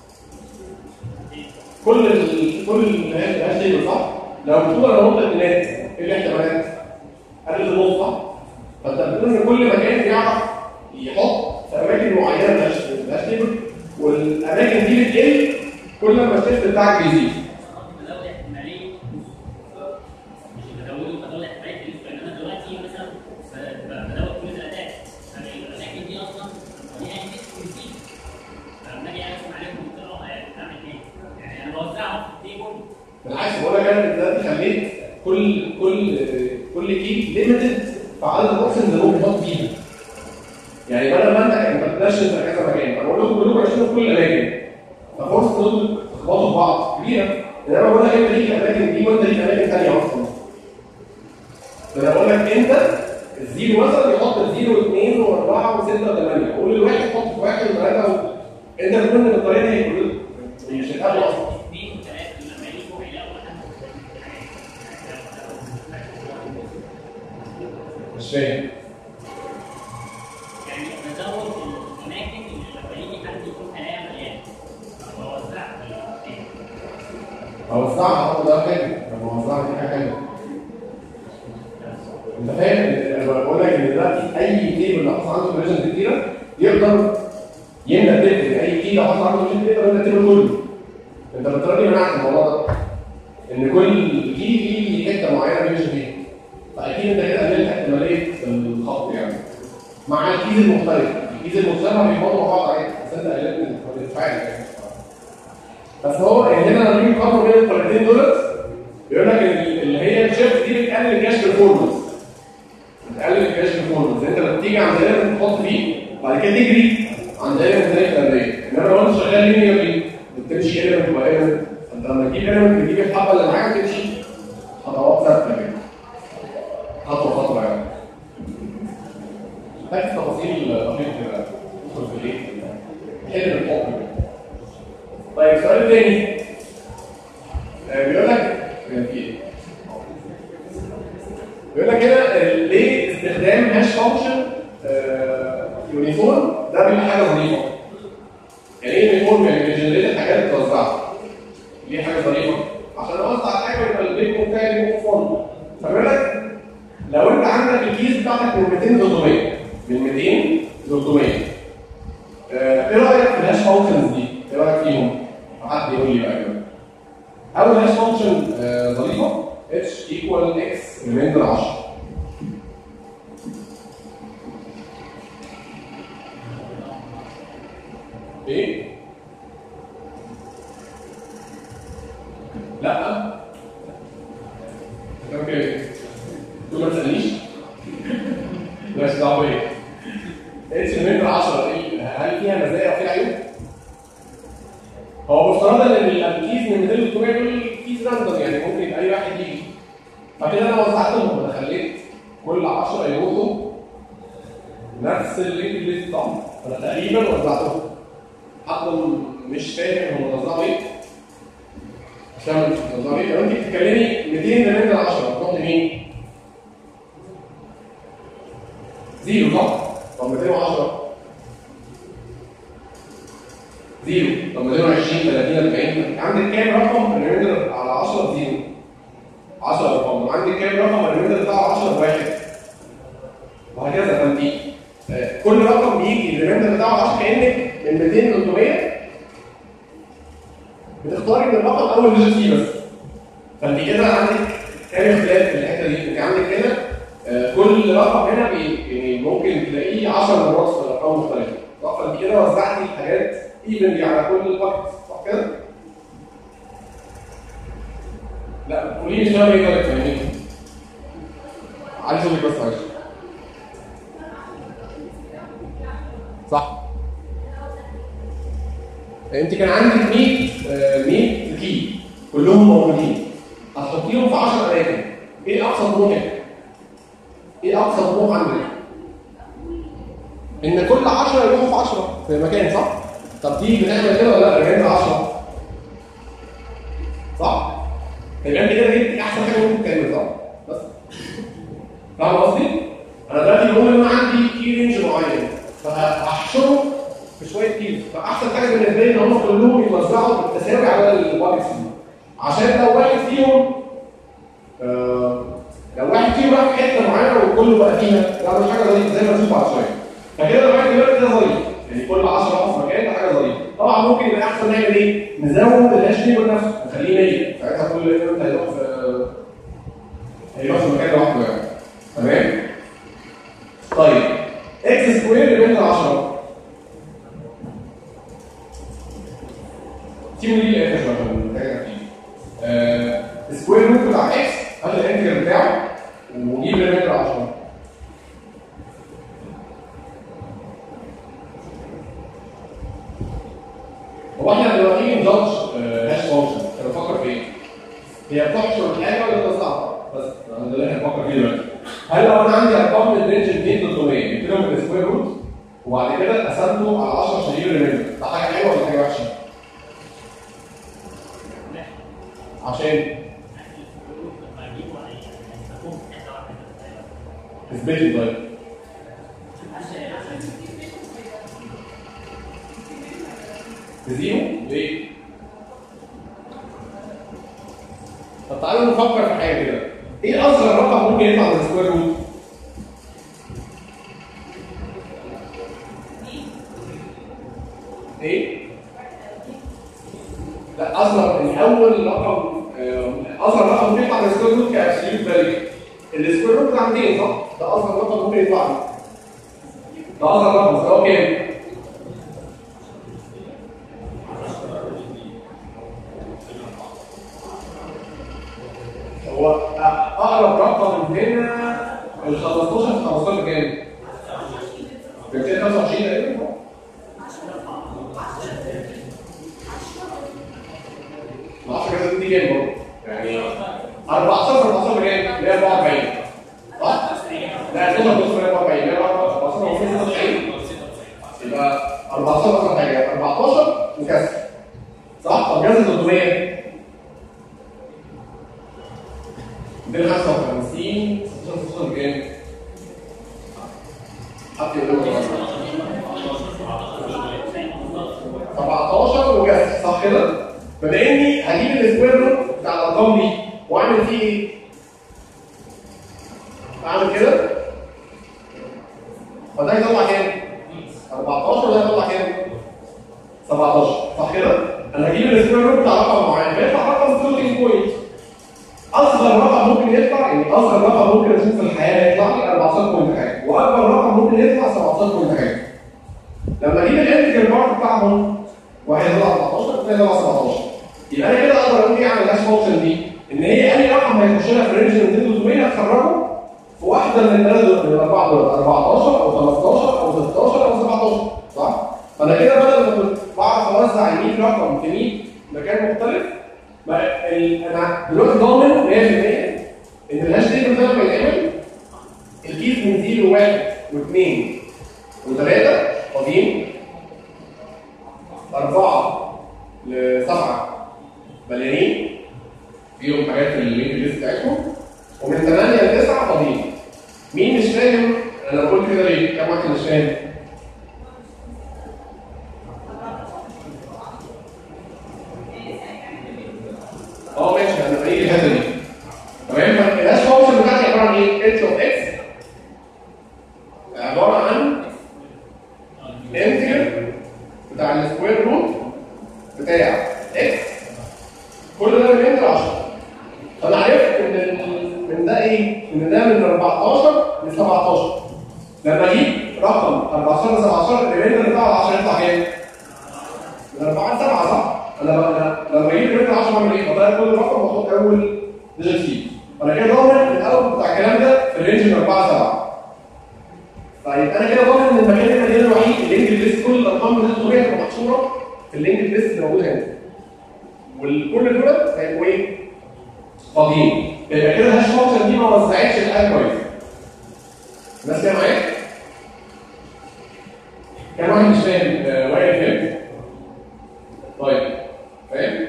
كل ال كل الهاش تيبل صح؟ لو بتقول انا نقطه النات ايه الاحتمالات؟ قلل النص صح؟ فانت بتقول ان كل مكان بيعرف يحط في اماكن معينه الهاش الهاش تيبل والاماكن دي بتقل كل ما الشيفت بتاعك بيزيد بزود احتماليه مش بزوده بزود احتماليه بالنسبه ان انا دلوقتي مثلا ب- بزود كل الاداء الاماكن دي اصلا ليها نسبه كتير فلما اجي ارسم عليهم منطقه هعمل ايه؟ يعني انا بوزعهم في التيبل بالعكس بقول لك انا دلوقتي خليت كل كل كل كي ليميتد في عدد الاوبشنز اللي ممكن تحط فيها. يعني بدل ما انت انت بتنشن في كذا مكان انا بقول لكم كلكم عايشين في كل الاماكن ففرصه ان انتوا تخبطوا في بعض كبيره انما بقول لك انت ليك الاماكن دي وانت ليك اماكن ثانيه اصلا. فانا بقول لك انت الزيرو مثلا يحط الزيرو واثنين واربعه وسته وثمانيه قول للواحد حط في واحد وثلاثه و... انت بتقول ان الطريقه دي هي كلها مش هتقابل اصلا. اثنين وثلاثه لما يجوا هيلاقوا مش فاهم يعني بزود الاماكن اللي لما يجي حد يكون هلاقيها مليانه بوزعها في التيبل اوزعها برضه ده حلو لما اوزعها دي حاجه حلوه انت فاهم انا بقول لك ان دلوقتي اي تيبل لو حصل عنده كوليجن كتيره يقدر يملى التيبل يعني اي كي لو حصل عنده كوليجن يقدر يملى التيبل كله انت بتراضي منعت الموضوع ده ان كل كي ليه حته معينه بيمشي فيها فاكيد انت كده قللت احتماليه الخط يعني مع الكيز المختلفه الكيز المختلفه بيخبطوا مع بعض عادي بس انت قللت الفعل يعني بس هو يعني هنا لما نيجي نقارن بين الطريقتين دولت بيقول لك ان اللي هي الشيفت دي بتقلل الكاش بيرفورمانس بتقلل الكاش بيرفورمانس انت لما تيجي عند ايلمنت تحط فيه بعد كده تجري عند ايلمنت تاني فرديه انما لو انت شغال لينيرلي بتمشي ايلمنت باي ايلمنت فانت لما تجيب ايلمنت بتجيب الحبه اللي معاك تمشي خطوات ثابته كده خطوه خطوه يعني محتاج تفاصيل دقيقه كده تدخل في الايه؟ حل الحكم طيب السؤال الثاني آه، بيقول لك كان في ايه؟ بيقول لك هنا آه، ليه استخدام هاش فانكشن يونيفورم ده بيبقى حاجه ظريفه يعني ايه يونيفورم يعني بيجنريت الحاجات بتوزعها ليه حاجه ظريفه عشان اوزع حاجه يبقى البيت بتاعي بيبقى فون فبيقول لك لو انت عندك الكيس بتاعتك من 200 ل 300 من 200 ل 300 آه، ايه رايك في الهاش فانكشنز دي؟ ايه رايك فيهم؟ حد يقول لي بقى كده. اول هاش فانكشن آه، ظريفه اتش ايكوال اكس ريميندر 10 ايه؟ لا اوكي انتوا ما تسالنيش مالكش دعوه بايه اتش ريميندر 10 دي هل فيها مزايا وفيها عيوب؟ هو مفترض ان الكيس من 200 ل 300 دول كيس راندوم يعني ممكن يبقى اي واحد يجي فكده انا وزعتهم انا خليت كل 10 يروحوا نفس اللينك ليست صح؟ انا تقريبا وزعتهم حد مش فاهم هم وزعوا ايه؟ عشان وزعوا ايه؟ لو انت بتتكلمي 200 ريميندر 10 تروح لمين؟ زيرو صح؟ طب 210 زيرو طب 220 30 40 عندك كام رقم الريميندر على 10 زيرو 10 ارقام عندك كام رقم الريميندر بتاعه 10 بواحد وهكذا فانت آه، كل رقم بيجي الريميندر بتاعه 10 كانك من 200 ل 300 بتختاري من الرقم اول ديجيت فيه بس فانت كده عندك كام اختلاف في الحته دي انت عندك هنا آه، كل رقم هنا بي يعني ممكن تلاقيه 10 مرات في ارقام مختلفه صح؟ فانت كده وزعتي الحاجات ايفنلي على كل الباكت صح؟ كده؟ لا قولي لي مش فاهم ايه طيب فاهمين علي صوتك بس معلش صح انت كان عندك 100 آه، 100 كي كلهم موجودين هتحطيهم في 10 اماكن ايه اقصى طموحك؟ ايه اقصى طموح عندك؟ ان كل 10 يروحوا في 10 في مكان صح؟ طب دي بنعمل كده ولا لا؟ رجعنا 10 صح؟ يبقى انت كده جبت احسن حاجه ممكن تعمل صح؟ بس فاهم قصدي؟ انا دلوقتي بقول ان انا عندي كي رينج معين فهحشره في شويه كيلو فاحسن حاجه بالنسبه لي ان هم كلهم يوزعوا بالتساوي على الباكس دي عشان لو واحد فيهم آه لو واحد فيهم راح في حته معينه وكله بقى فيها ده مش حاجه ظريفه زي ما نشوف بعد شويه فكده لغايه دلوقتي ده ظريف يعني كل 10 راحوا في مكان ده حاجه ظريفه طبعا ممكن يبقى احسن نعمل ايه؟ نزود الهاش تيبل نفسه نخليه 100 ساعتها كل ايفنت هيروح في هيروح في مكان لوحده يعني تمام؟ طيب اكس سكوير بين 10 سيبوا دي الاخر شويه عشان محتاجه ترتيب. آه، السكوير روت بتاع اكس هات الانتجر بتاعه وجيب ريميتر 10 هو احنا لما نيجي نجادج هاش فانكشن بنفكر في ايه؟ هي بتحشر الحاجه ولا بتوزعها؟ بس ده اللي احنا بنفكر فيه دلوقتي. هل لو انا عندي ارقام من رينج 200 300 جبت لهم السكوير روت وبعد كده قسمته على 10 عشان اجيب ريميتر ده حاجه حلوه ولا حاجه وحشه؟ عشان اثبت لي طيب بزيرو ليه؟ طب تعالوا نفكر في حاجه كده ايه اصغر رقم ممكن يطلع من السكوير روت؟ ايه؟ لا اصغر يعني اول رقم آه، اصغر رقم ممكن يطلع من السكوير روت كابسوليوت فاليو السكوير روت بتاع 200 صح؟ ده اصغر رقم ممكن يطلع لي ده اصغر رقم بس هو كام؟ هو اقرب رقم هنا ال 15 في 15 كام؟ 225 تقريبا 10 كده دي كام برضه؟ يعني 14 في 14 كام؟ 144 صح؟ لا 12 بص 144 144 يبقى 14 اصلا حاجه 14 وكسر صح؟ طب جذر 300 255 16 16 كام؟ حد يقول لي 17 وكسر صح كده؟ بما اني هجيب السكوير روت بتاع الارقام دي واعمل فيه ايه؟ اعمل كده فده هيطلع كام؟ 14 وده هيطلع كام؟ 17 صح كده؟ انا هجيب السكوير روت بتاع رقم معين فيطلع رقم فلوتنج بوينت اصغر رقم ممكن يطلع يعني اصغر رقم ممكن اشوف في الحياه يطلع لي 14 بوينت حاجه واكبر رقم ممكن يطلع 17 بوينت حاجه لما اجيب الانتجر بارت بتاعهم واحد يطلع 14 والثاني يطلع 17 يبقى انا كده اقدر اقول ايه على الهاش فانكشن دي ان هي اي رقم هيخش لها في رينج من 200 300 هتخرجه في واحده من الثلاث دول من الاربعه دول 14 او 15 او 16 او 17 صح؟ فانا كده بدل ما كنت بعرف اوزع ال 100 رقم في 100 مكان مختلف بقى ال- انا دلوقتي ضامن 100% ان الهاش تيبل ده لما يتعمل الكيس من 0 1 و2 و3 فاضيين أربعة لسبعة مليانين فيهم حاجات في اللينك ليست بتاعتهم ومن 8 ل 9 فاضيين مين مش فاهم انا بقول كده ليه؟ كم واحد مش فاهم؟ اه ماشي انا هيجي الحته دي تمام فالهاش فانكشن بتاعتي عباره عن ايه؟ اتش اوف اكس عباره عن انتجر بتاع السكوير روت بتاع اكس كل ده من انت 10 فانا عرفت ان ال- من ده ايه؟ ان ده من 14 ل 17 لما اجيب رقم 14 ل 17 الريميندر بتاعه 10 يطلع كام؟ من 4 ل 7 صح؟ انا بقى أنا لما اجيب ريميتر 10 بعمل ايه؟ بغير كل رقم واحط اول ديجيت فيه فانا كده ضامن الاول بتاع الكلام ده في الرينج من 4 7 طيب انا كده ضامن ان المكان المدينه الوحيد اللينك ليست كل الارقام اللي انتوا هتبقى محصوره في اللينك ليست اللي موجوده هنا والكل دول هيبقوا ايه؟ فاضيين يبقى كده الهاش فانكشن دي ما وزعتش الحاجه كويس الناس كده معايا؟ كان واحد مش فاهم آه، وائل فاهم؟ طيب فاهم؟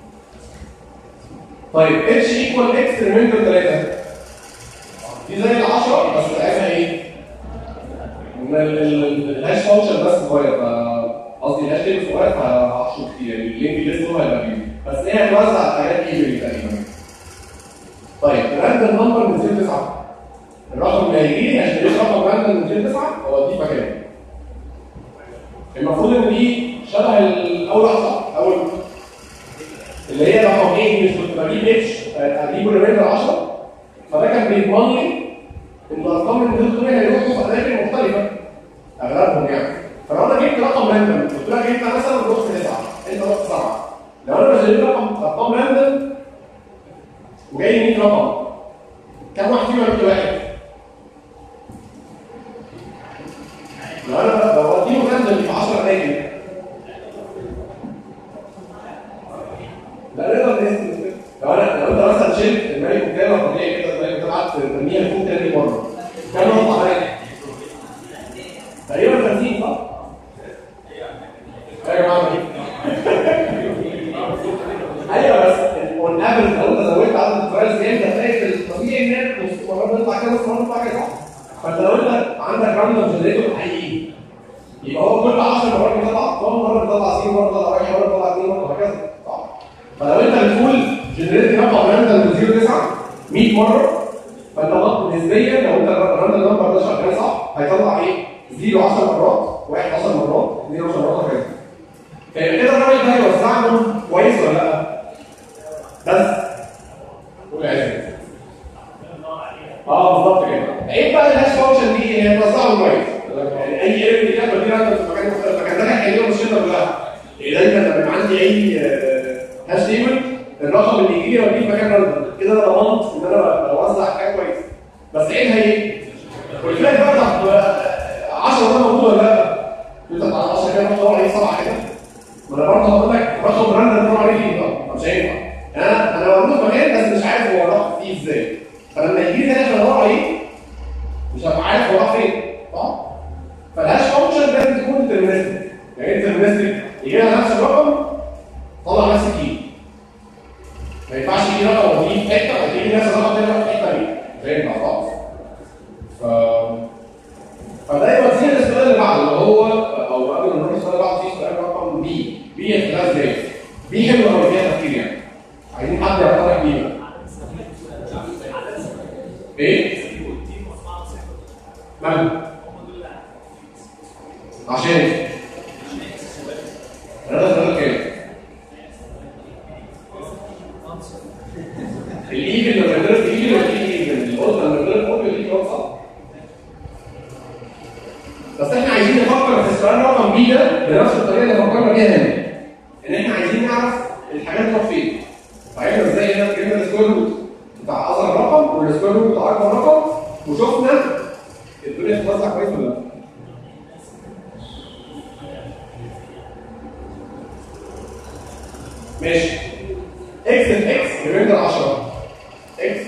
طيب اتش ايكوال اكس ريميندر 3 دي زي ال 10 بس بتاعتها ايه؟ ان ال- ال- الهاش فانكشن بس صغير ف- قصدي الهاش تيبل صغير فهحشر كتير يعني اللينك ليست هو هيبقى كبير بس هي هتوزع حاجات ايفري تقريبا طيب الراندوم نمبر من 0 9 الرقم اللي هيجي لي هشتري رقم راندوم من 0 9 واوديه مكانه المفروض ان دي شبه الاول واحده صح؟ اول اللي هي رقم ايه مش كنت بجيب اتش اجيبه ريميندر 10 فده كان بيضمن لي ان الارقام اللي دول هيروحوا في اماكن مختلفه اغلبهم يعني فلو انا جبت رقم راندوم قلت لك انت مثلا رحت 9 انت رحت 7 لو انا بجيب رقم ارقام راندوم وجاي 100 رقم كم واحد فيهم هيروح لواحد؟ لو انا لو اديله راندوم في 10 اماكن لا نقدر نقسم لو انا لو انت مثلا شلت الملك وكاله طبيعي كده زي ما طلعت ترميها فوق تاني مره كم نقطه عليك؟ تقريبا 50 صح؟ يا جماعه ايوه بس اون افريج لو انت زودت عدد الترايلز جامد هتلاقي في الطبيعي ان مرات بيطلع كده بس مرات بيطلع كده صح؟ فانت لو انت عندك راندوم جنريتور حقيقي يبقى هو كل 10 مرات بيطلع ارقام مره بيطلع 0 مره بيطلع 1 مره بيطلع 2 مره وهكذا صح؟ فلو انت بتقول جنريت رقم راندوم من 0 9 100 مره فانت غلط نسبيا لو انت الراندوم نمبر ده شغال صح هيطلع ايه؟ 0 10 مرات 1 10 مرات 0 10 مرات وهكذا فيبقى كده الراجل ده هيوزعهم كويس ولا لا؟ بس قول يا عزيز اه بالظبط كده ايه بقى الهاش فانكشن دي هي توزعهم كويس يعني اي ايرور دي كده بديها راندوم في مكان مختلف فكان ده هيحل لي المشكله كلها اذا انت لما يبقى عندي اي آه، هاش تيبل الرقم اللي يجي لي اوديه في مكان راندوم كده انا ضمنت ان انا بوزع حاجه كويس بس عيبها ايه؟ قلت لك بقى طب 10 ده موجود ولا لا؟ قلت لك 10 كده بدور عليه سبعه كده ما انا برضه هقول لك رقم راندوم بدور عليه فيه طب مش هينفع انا انا موجود في مكان بس مش عارف هو راح فيه ازاي فلما يجي لي تاني عشان ادور عليه مش هبقى عارف هو راح فين صح؟ فالهاش فانكشن لازم تكون ديترمينستك يعني انت ديترمينستك يجي لها نفس الرقم طلع نفس الكي ما ينفعش يجي رقم وتيجي في حته وتيجي نفس الرقم تاني في حته دي مش هينفع خالص ف فده يودينا للسؤال اللي بعده اللي هو او قبل ما نروح للسؤال اللي بعده في سؤال رقم بي بي اختلاف ازاي؟ بي حلوه قوي فيها تفكير يعني عايزين حد يقترح بيه بقى ايه؟ مالك؟ عشان انا ده كام؟ الايفن لما يضرب ايفن ولا ايفن القط لما يضرب قط يديك قط صح بس احنا عايزين نفكر في السؤال رقم بي ده بنفس الطريقه اللي فكرنا بيها هنا ان احنا عايزين نعرف الحاجات تروح فين فعرفنا ازاي هنا جبنا السكوير روت بتاع اصغر رقم والسكوير روت بتاع اكبر رقم وشفنا الدنيا بتتوزع كويس ولا لا ماشي اكس في اكس ريميندر 10 اكس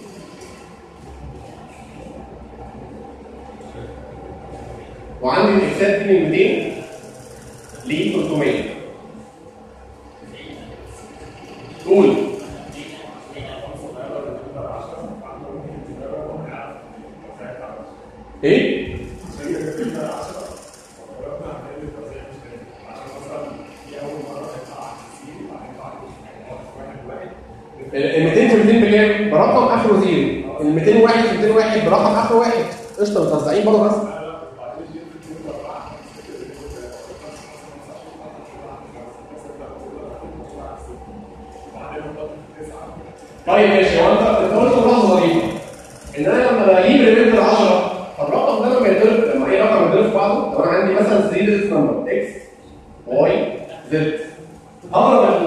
وعندي الاكسات دي من 200 ل 300 قول ايه؟ ال 200 في 200 بكام؟ برقم اخره زيرو ال 201 في 201 برقم اخره واحد قشطه متوزعين برضه بس طيب ماشي هو انت انت قلت ملاحظه ظريفه ان انا لما بجيب ريميندر 10 فالرقم ده لما يتضرب لما اي رقم يتضرب في بعضه لو انا عندي مثلا 3 ديجيت نمبر اكس واي زد هضرب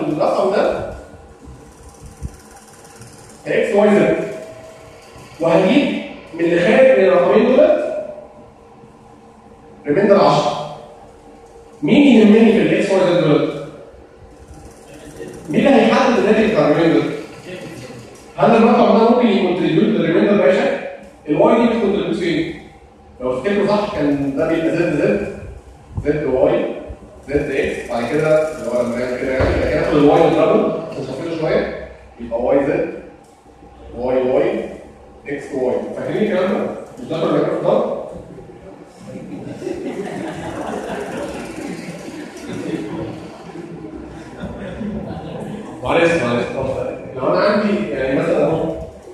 اكس واي زد وهجيب من اللي خارج من الرقمين دولت ريميندر 10 مين يهمني في الاكس واي زد دولت؟ مين اللي هيحدد الناتج بتاع الريميندر؟ هل الرقم ده ممكن يكونتريبيوت للريميندر باشا؟ الواي دي بتكونتريبيوت فين؟ لو تفتكروا صح كان ده بيبقى زد زد زد واي زد اكس بعد كده اللي هو لما نعمل كده يعني بعد كده ناخد الواي نضربه نصفيه شويه يبقى واي زد واي واي اكس واي فاكرين الكلام ده؟ مش ده كنا بنعمله في الضرب؟ معلش معلش لو انا عندي يعني مثلا اهو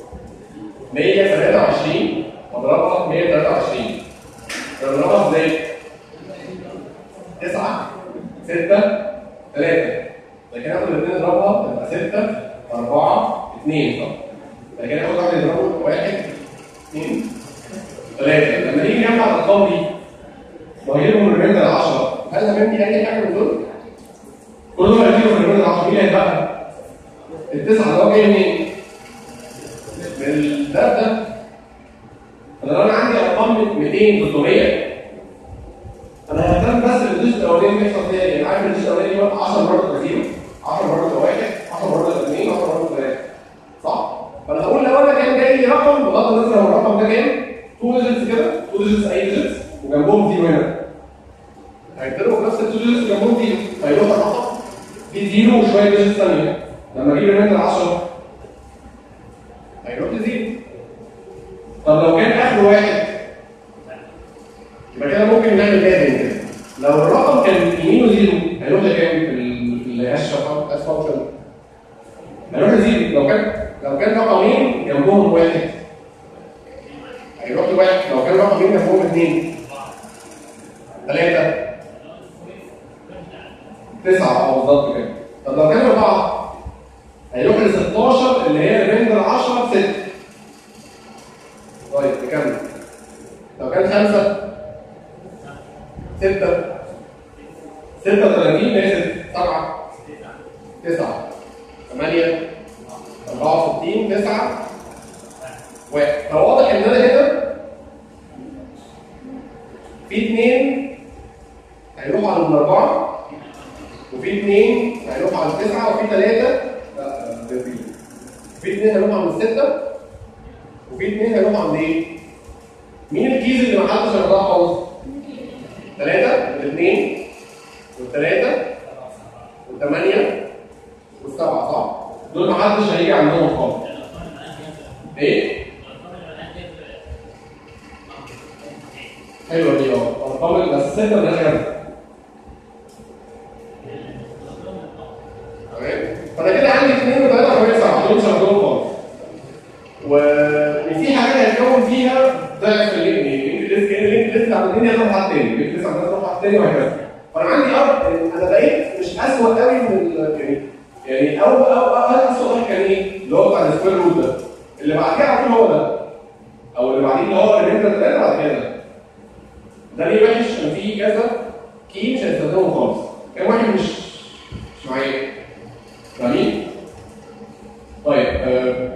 123 واضربها في 123 بضربها ازاي؟ 9 6 3 لكن اخد الاثنين اضربها تبقى 6 4 2 صح؟ لكن اخد واحد يضربه 1 2 3 لما نيجي نجمع الارقام دي وهجيبهم من الريندر 10 هل هممني اي حاجه من دول؟ كل دول هيجيبوا من الريندر 10 مين هيتبقى؟ التسعه اللي هو جاي منين؟ من الباب ده فلو انا عندي ارقام 200 300 انا ههتم بس بالديجيت الاولاني بيحصل فيها ايه؟ عارف الديجيت الاولاني دي 10 مرات تبقى 0 10 مرات تبقى 1 10 مرات تبقى 2 10 مرات تبقى 3 صح؟ فانا هقول لو انا كان جاي لي رقم بغض النظر لو الرقم ده كام 2 ديجيتس كده 2 ديجيتس اي ديجيتس وجنبهم 0 هنا هيضربوا في نفس ال 2 ديجيتس وجنبهم 0 هيروح الرقم في 0 وشويه ديجيتس ثانيه لما اجيب الريندر 10 هيروح لزيرو طب لو كان اخر واحد يبقى كده ممكن نعمل لازم كده لو الرقم كان يمينه زيرو هيروح لكام في ال- في الهاش هاش فانكشن هيروح لزيرو لو كان لو كان رقمين جنبهم واحد هيروح لواحد لو كان رقمين جنبهم اثنين ثلاثة تسعة اه بالظبط كده طب لو كان أربعة هيروح ل 16 اللي هي ريندر 10 6 طيب نكمل لو كان 5 6 36 هي 7 9 8 64 9 1 فواضح ان انا هنا في اثنين هيروحوا على الاربعه وفي اثنين هيروحوا على التسعه وفي ثلاثه لا ده في في اثنين هيروحوا عند السته وفي اثنين هيروحوا عند ايه؟ مين الكيز اللي ما حدش هيروحها خالص؟ ثلاثه والاثنين والثلاثه والثمانيه والسبعه صح؟ دول ما حدش هيجي عندهم خالص ايه؟ حلوه دي اه ارقام بس السته مالهاش جنب تمام فانا كده عندي اثنين وثلاثه وخمسه سبعه دول مش هاخدهم خالص و- وفي حاجه هيتكون فيها ضعف اللينك اللينك ليست كان اللينك ليست عند الاثنين هيروح حد تاني اللينك ليست عند الناس هيروح حد تاني وهكذا فانا عندي ارض انا بقيت مش اسوء قوي من ال- يعني يعني او او او اسوء واحد كان ايه؟ اللي هو بتاع السكوير روت ده اللي بعد كده على طول هو ده او اللي بعديه اللي هو الريندر ثلاثه بعد كده ده ده ليه وحش كان فيه كذا كي مش هيستخدمه خالص كان واحد مش مش معايا فاهمين؟ طيب آه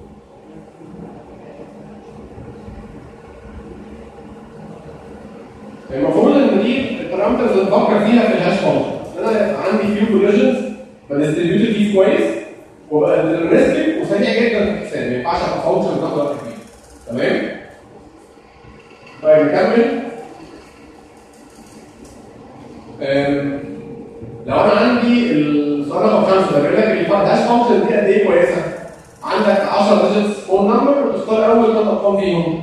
المفروض ان دي البارامترز اللي بفكر فيها في الهاش فانكشن انا عندي فيو كوليجنز بديستريبيوت فيه كويس وبقى ديترمنستيك وسريع جدا في الحساب ما ينفعش ابقى فانكشن تاخد وقت كبير تمام؟ طيب نكمل أم، لو انا عندي السؤال رقم خمسه ده بيقول لك الفرد هاش فانكشن دي قد ايه كويسه؟ عندك 10 ديجيتس فون نمبر وتختار اول ثلاث ارقام فيهم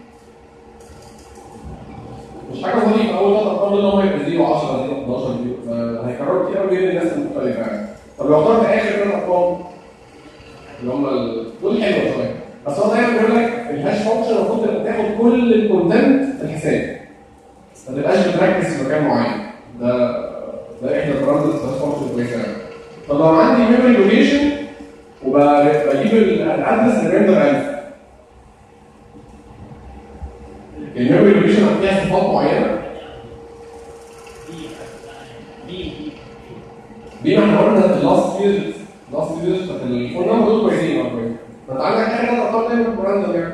مش حاجه ظريفه اول ثلاث ارقام دول هم يبقوا 0 10 0 11 0 هيكرروا كتير قوي بين الناس المختلفه يعني طب لو اخترت اخر ثلاث ارقام اللي هم ال- دول حلوه شويه بس هو دايما بيقول لك الهاش فانكشن المفروض تبقى تاخد كل الكونتنت في الحساب ما تبقاش بتركز في مكان معين ده ده احدى البارامترز الهاش فانكشن كويسه يعني طب لو عندي ميموري لوكيشن وبجيب الادرس لريندر 1000 الميموري لوكيشن فيها صفات معينه دي ما احنا قلنا اللاست يوز لاست يوز بتاعت الفون نمبر دول كويسين اه كويس فانت عندك حاجه ثلاث ارقام دايما راندوم يعني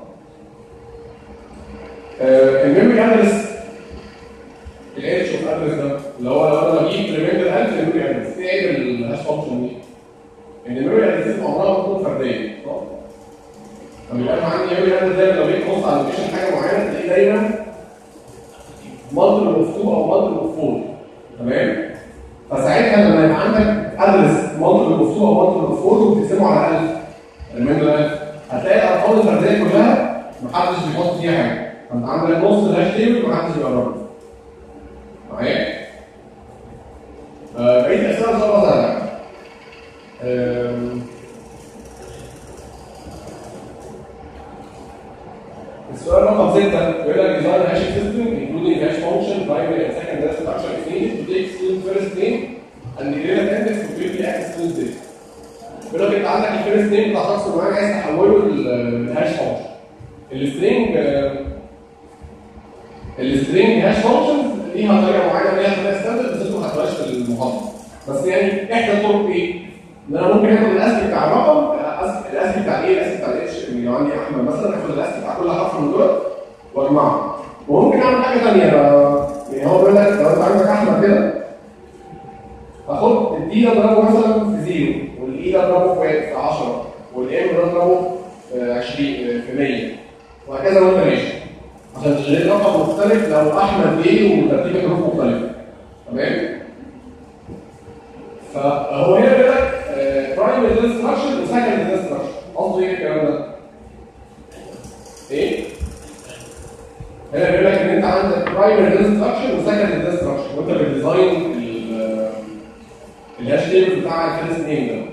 آه، الميموري ادرس الاتش اوف ادرس ده اللي هو لو انا بجيب ريميندر 1000 الميموري ادرس ايه الهاش فانكشن دي؟ ان الميموري ادرس عمرها ما تكون فرديه صح؟ لما يبقى انا عندي ميموري ادرس دايما لو جيت تبص على لوكيشن حاجه معينه تلاقيه دايما مالتيبل اوف 2 او مالتيبل اوف 4 تمام؟ فساعتها لما يبقى عندك ادرس مالتيبل اوف 2 او مالتيبل اوف 4 وبتقسمه على 1000 الميموري 1000 هتلاقي الارقام الفرديه كلها محدش بيحط فيها حاجه فانت عندك نص الهاش تيبل محدش بيقرب معايا؟ آه، بقيت الاسئله ان شاء الله سهله آم، السؤال رقم 6 بيقول لك design a hashing system including hash function, primary and secondary structure is needed to take student first name and the relevant index to quickly access student data. بيقول لك انت عندك الفيرست نيم بتاع شخص معين عايز تحوله للهاش فانكشن. السترينج السترينج هاش فانكشنز ليها طريقه معينه ليها طريقه ستاندرد بس انتوا ما خدتوهاش في المحاضره. بس يعني احدى الطرق ايه؟ ان انا ممكن اخد الاسكي بتاع الرقم الأس- الاسكي بتاع الايه الاسكي بتاع الاتش يعني لو عندي احمد مثلا اخد الاسكي بتاع كل حرف من دول واجمعه وممكن اعمل حاجه ثانيه يعني هو بيقول لك لو انت عندك احمد كده اخد الدي ده اضربه مثلا في زيرو والاي ده اضربه في 10 والام ده اضربه في 20 في 100 وهكذا وانت ماشي عشان تشغل رقم مختلف لو احمد ايه وترتيب الحروف مختلفه تمام فهو هنا بيقول لك برايمري ديزاين ستراكشر وسكند ديزاين ستراكشر قصده ايه الكلام ده؟ ايه؟ هنا بيقول لك ان انت عندك برايمري ديزاين ستراكشر وسكند ديزاين ستراكشر وانت بتديزاين ال- الهاش تيبل بتاع الفيرست نيم ده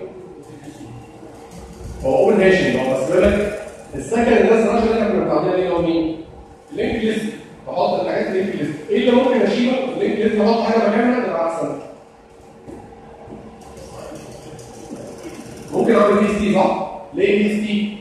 هو اول هاشنج هو بس بيقول لك السكند ديزاين ستراكشر اللي احنا كنا بنعملها دي اللي هو مين؟ اللينك ليست بحط الحاجات اللينك ليست ايه اللي ممكن اشيله؟ اللينك ليست احط حاجه مكانها تبقى احسن ممكن اعمل بي اس تي صح؟ ليه بي اس تي؟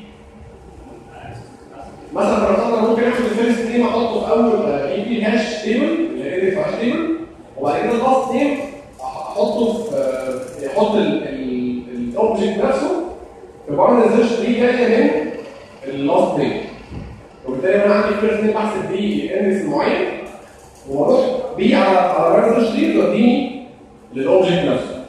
مثلا فرضنا ممكن اخد الفيرست نيم احطه في اول اي بي هاش تيبل اللي هي هاش تيبل وبعد كده اللاست نيم احطه في آه، يحط الاوبجكت نفسه في باينري سيرش تري جايه من اللاست نيم وبالتالي انا عندي الفيرست نيم بحسب بيه اندكس معين واروح بيه على على باينري سيرش تري توديني للاوبجكت نفسه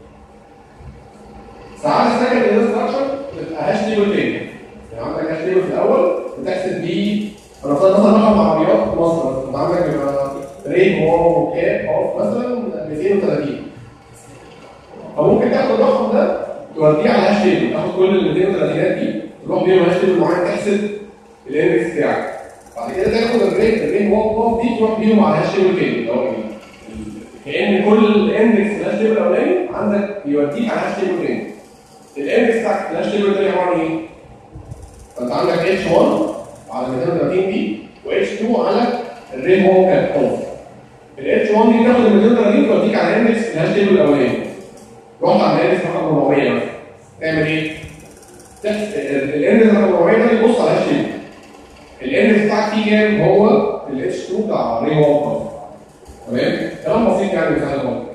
ساعات السكند ديزاين ستراكشر تبقى هاش تيبل تاني يعني عندك هاش تيبل في الاول بتحسب بيه انا افترض مثلا رقم عربيات في مصر مثلا انت عندك بيبقى ريت واو كاب اوف مثلا 230 فممكن تاخد الرقم ده توديه على هاش تيبل تاخد كل ال 230 دي تروح بيهم هاش تيبل معين تحسب الاندكس بتاعك بعد كده تاخد الريت الريت واو واو دي تروح بيهم على هاش تيبل تاني اللي هو ال- كان كل اندكس في الهاش تيبل الاولاني عندك يوديك على هاش تيبل تاني الاندكس بتاعك الهاش تيبل التاني عباره عن ايه؟ فانت عندك اتش 1 على 230 دي واتش 2 على الريت واو كاب اوف الاتش 1 دي تاخد ال 230 توديك على الاندكس الهاش تيبل الاولاني رحت على الاندكس رقم 400 مثلا تعمل ايه؟ تحس- الاندكس رقم 400 ده يبص على الهاش تيبل الاندكس بتاعك فيه كام هو الاتش 2 بتاع الري واو كاب تمام؟ كلام بسيط يعني مش حاجه غلط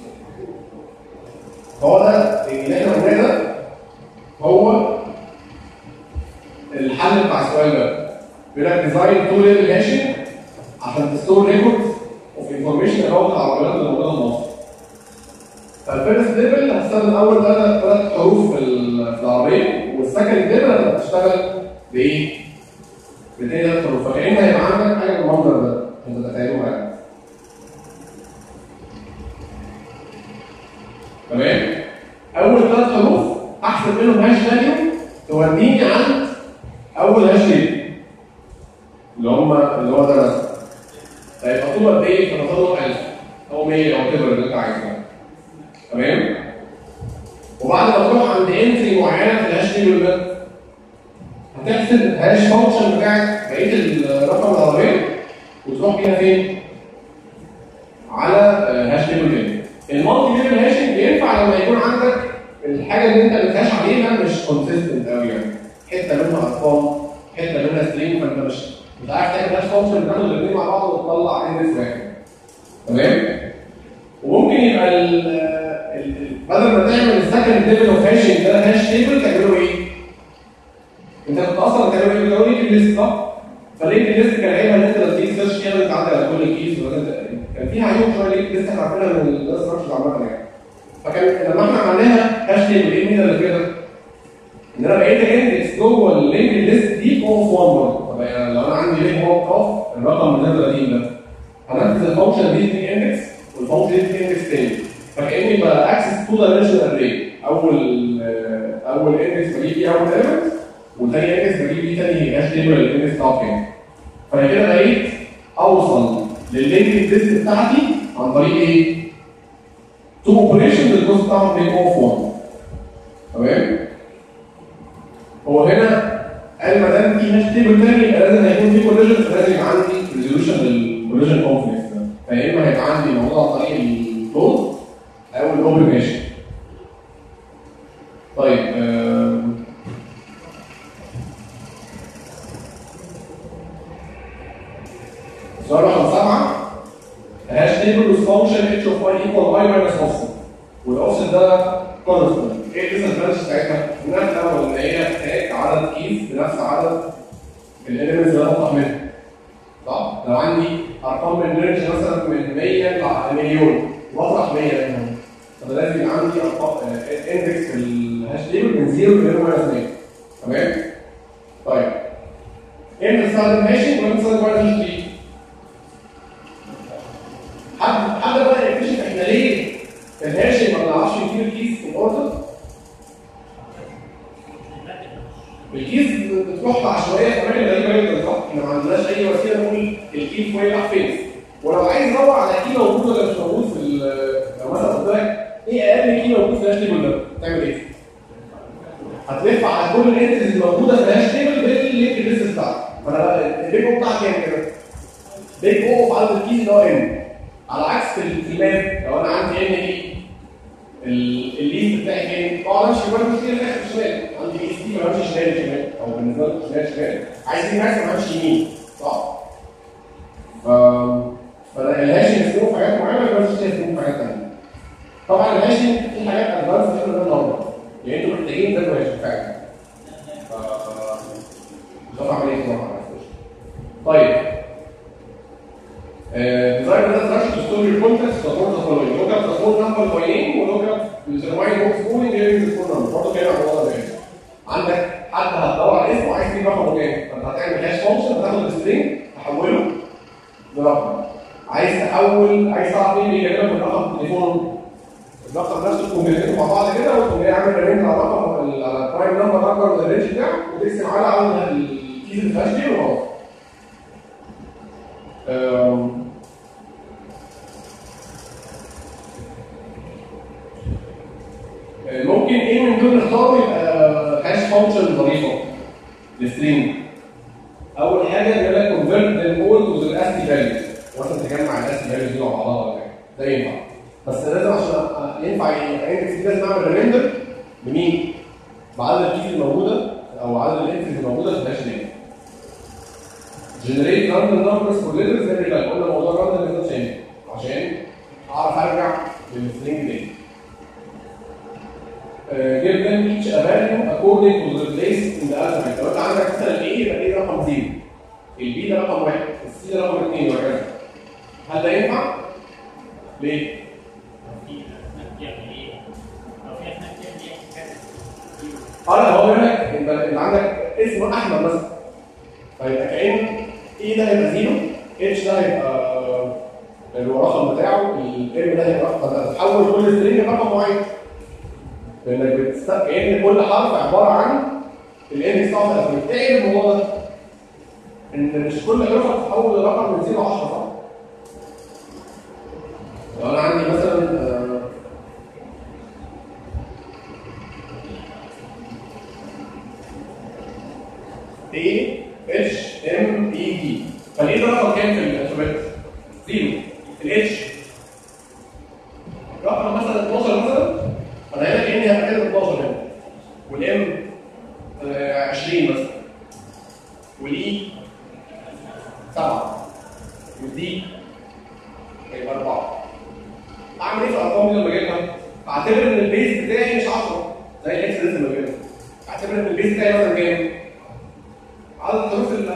هو ده اللي احنا قلناه ده هو الحل بتاع السؤال ده بيقول لك ديزاين تو ليفل هاشنج عشان تستور ريكوردز اوف انفورميشن اباوت العربيات اللي موجوده في مصر. فالفيرست ليفل هتستخدم اول ثلاث ثلاث حروف في ال- في العربيه والسكند ليفل هتشتغل بايه؟ بتاني ثلاث حروف فكأن هيبقى عندك حاجه بالمنظر ده عشان تتخيلوا معايا. تمام؟ اول ثلاث حروف احسب منهم هاش فاليو توديني عند اول هاش فاليو اللي هم اللي هو ده مثلا هيبقى طول قد ايه؟ فنفترض 1000 او 100 او كده اللي انت عايزه تمام؟ وبعد ما تروح عند انتري معينه في الهاش تيبل ده هتحسب الهاش فانكشن بتاعت بقيه الرقم العربيه وتروح بيها فين؟ على آه، هاش تيبل تاني. المالتي ليفل هاشنج ينفع لما يكون عندك الحاجه اللي انت بتهاش عليها مش كونسيستنت قوي يعني حته منها ارقام حته منها ستريم فانت مش مش عارف تعمل هاش فانكشن تاخد الاثنين مع بعض وتطلع اندكس واحد تمام وممكن يبقى ال ال- بدل ما تعمل السكند ليفل اوف هاشنج ده هاش تيبل تعمله ايه؟ ليست صح؟ فاللينك ليست كان عيبها ان انت لما تيجي سيرش فيها انت عندك على كل الكيز ولازم كان فيها عيوب شويه لينك ليست احنا عارفينها من الناس ستراكشرز عامه يعني فكان لما احنا عملناها هاش تيبل ايه الميزه اللي كده؟ ان انا بقيت اندكس جوه اللينك ليست دي قوه في 1 برضه طب يعني لو انا عندي لينك هو قاف الرقم من هذا القديم ده هنفذ الفانكشن دي في اندكس والفانكشن دي في اندكس تاني فكاني بقى اكسس تو دايمنشنال اري اول آه، اول اندكس بجيب فيه اول element والتاني اندكس بجيب فيه تاني هاش تيبل الاندكس بتاعه كام فانا كده بقيت اوصل لللينك ليست بتاعتي عن طريق ايه؟ تو اوبريشن الجزء بتاعهم لينك اوف 1 تمام؟ هو هنا قال ما دام في هاش تيبل تاني يبقى لازم هيكون في كوليجن فلازم يبقى عندي ريزولوشن للكوليجن كونفليكت ده فيا اما هيبقى عندي موضوع عن طريق الكلوز او الاوبليجيشن طيب آم، سؤال رقم سبعه هاش تيبل with function h of y equal y minus offset والاوفست ده كونستنت ايه الديسادفانتج بتاعتها؟ انها الاول ان هي تحتاج عدد كيس بنفس عدد الاليمنتس اللي انا بطلع منها صح؟ لو عندي ارقام من رينج مثلا من 100 لمليون واطرح 100 منهم فده لازم يبقى عندي ارقام اندكس في الهاش تيبل من 0 ل 100 تمام؟ طيب امتى نستخدم هاشنج ولا نستخدم وايد هاش تري؟ حد حد بقى يكتشف احنا ليه الهاشنج ما بنعرفش نجيب الكيس في الاوردر؟ الكيس بتروح عشوائيه كمان غريبه جدا صح؟ احنا ما عندناش اي وسيله نقول الكي فوق راح فين؟ ولو عايز ادور على كي موجود ولا مش موجود في ال- لو مثلا قلت لك ايه اقل كي موجود في الهاش تيبل ده؟ تعمل ايه؟ هتلف على كل الانترز الموجوده في الهاش تيبل باللينك ليست بتاعتك فانا بقى البيج او بتاعتي كام كده؟ بيج او في عدد الكيز اللي هو ان على عكس في ال- في الماب لو انا عندي ان دي ال- الليست بتاعي فين؟ اه امشي برضه كتير للاخر شمال عندي اي اس دي ما بمشي شمال شمال او بالنسبه لي شمال شمال عايز دي ماكس ما بمشي يمين صح؟ ف فالهاشنج اسمه في حاجات معينه ما بمشيش اسمه في حاجات ثانيه طبعا الهاشنج في حاجات ادفانس احنا ده النهارده يعني انتوا محتاجين ده الهاشنج فعلا ف مش عارف اعمل ايه بصراحه طيب design the structure to store your context support the following look up the phone number by name و look up determine what's calling during the phone number برضه كده الموضوع ده عندك حد هتدور على اسمه عايز تجيب رقمه كام فانت هتعمل هاش فانكشن هتاخد السترينج تحوله لرقم عايز تحول عايز تعرف مين بيكلمك من رقم تليفون الرقم نفسه تكون بيتكلموا مع بعض كده وتقوم جاي عامل رينج على الرقم على البرايم نمبر اكبر من الرينج بتاعه وتقسم على عدد الكيز اللي فيهاش دي وخلاص أم، ممكن ايه من دول نختاره يبقى هاش فانكشن ظريفه للسترينج اول حاجه بيقول لك convert them all to the ASCII values مثلا تجمع الاسكي فاليوز دي مع بعضها ولا حاجه ده ينفع بس لازم عشان أ- ينفع الاندكس دي لازم اعمل ريميندر لمين؟ بعدد الكيز الموجوده او عدد الانتريز الموجوده في الهاش نيم generate random numbers for letters every time قلنا موضوع random is not changing عشان اعرف ارجع للسترينج دي Uh, give them each a value according to the place in the alphabet. لو انت عندك مثلا A يبقى A ده رقم 0 البي ده رقم 1 السي ده رقم 2 وهكذا هل ده ينفع؟ ليه؟ اه لا هو بيقول لك انت انت عندك اسم احمد مثلا فيبقى كان ايه ده هيبقى زيرو اتش ده هيبقى اللي هو الرقم بتاعه الام ده هيبقى رقم فانت هتحول كل سترينج لرقم معين لانك بتست كان كل حرف عباره عن الاندكس بتاعه في الالفابت ايه الموضوع ده؟ ان مش كل حرف تتحول لرقم من 0 ل 10 صح؟ لو انا عندي مثلا آه، A H M E D فالايه ده رقم كام في الالفابت؟ زيرو الاتش رقم مثلا 12 مثلا انا هنا كاني هبقى 12 هنا والام 20 مثلا والاي 7 والدي هيبقى 4 اعمل ايه في الارقام دي لما اجيبها؟ اعتبر ان البيز بتاعي مش 10 زي الاكس لازم اجيبها اعتبر ان البيز بتاعي مثلا كام؟ عدد حروف ال-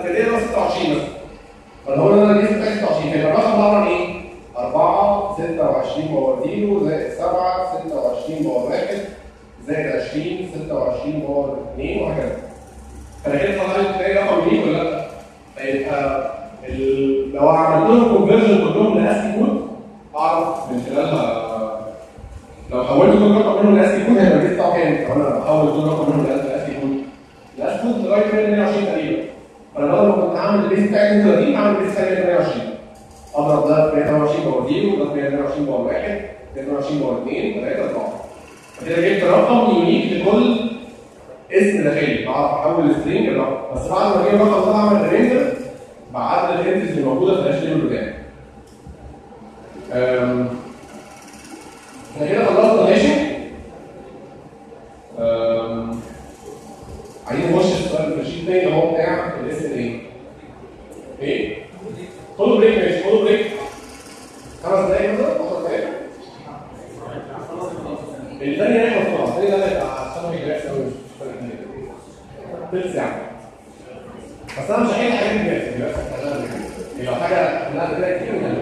26 مثلا فلو قلنا انا الاس بتاعي 26 فيبقى الرقم عباره عن ايه؟ 4 26 باور 0 زائد 7 26 باور 1 زائد 20 26 باور 2 وهكذا فانا كده طلعت تلاقي رقم يونيك ولا لا؟ فيبقى ال- لو عملت لهم كونفرجن كلهم لاسكي كود اعرف من خلالها لو حولت كل رقم منهم لاسكي كود هيبقى البيت بتاعه كام؟ لو انا بحول كل رقم منهم لاسكي كود لاسكي كود لغايه 120 تقريبا فانا بدل ما كنت عامل البيت بتاعي 30 هعمل البيت بتاعي 120 اضرب ده ب 120 باور 0 وده ب 120 باور 1 120 باور 2 3 4 فكده جبت رقم يونيك لكل اسم داخلي بعرف احول السترينج لرقم بس بعد ما اجيب الرقم ده اعمل ريندر بعدل الانتس اللي موجوده في الهاش تيبل بتاعي. أم، احنا كده خلصنا ماشي أم، عايزين نخش في السؤال في الشيت الثاني اللي هو بتاع الاسم ايه؟ ايه؟ خدوا بريك ماشي خدوا بريك خمس دقايق مثلا 10 دقايق الثاني هيخلص بسرعه الثاني ده هيبقى عشان ما يجريش قوي مش فارق كتير. تلت ساعه بس انا مش هحل حاجات كتير دلوقتي يعني لو حاجه خليها كده كتير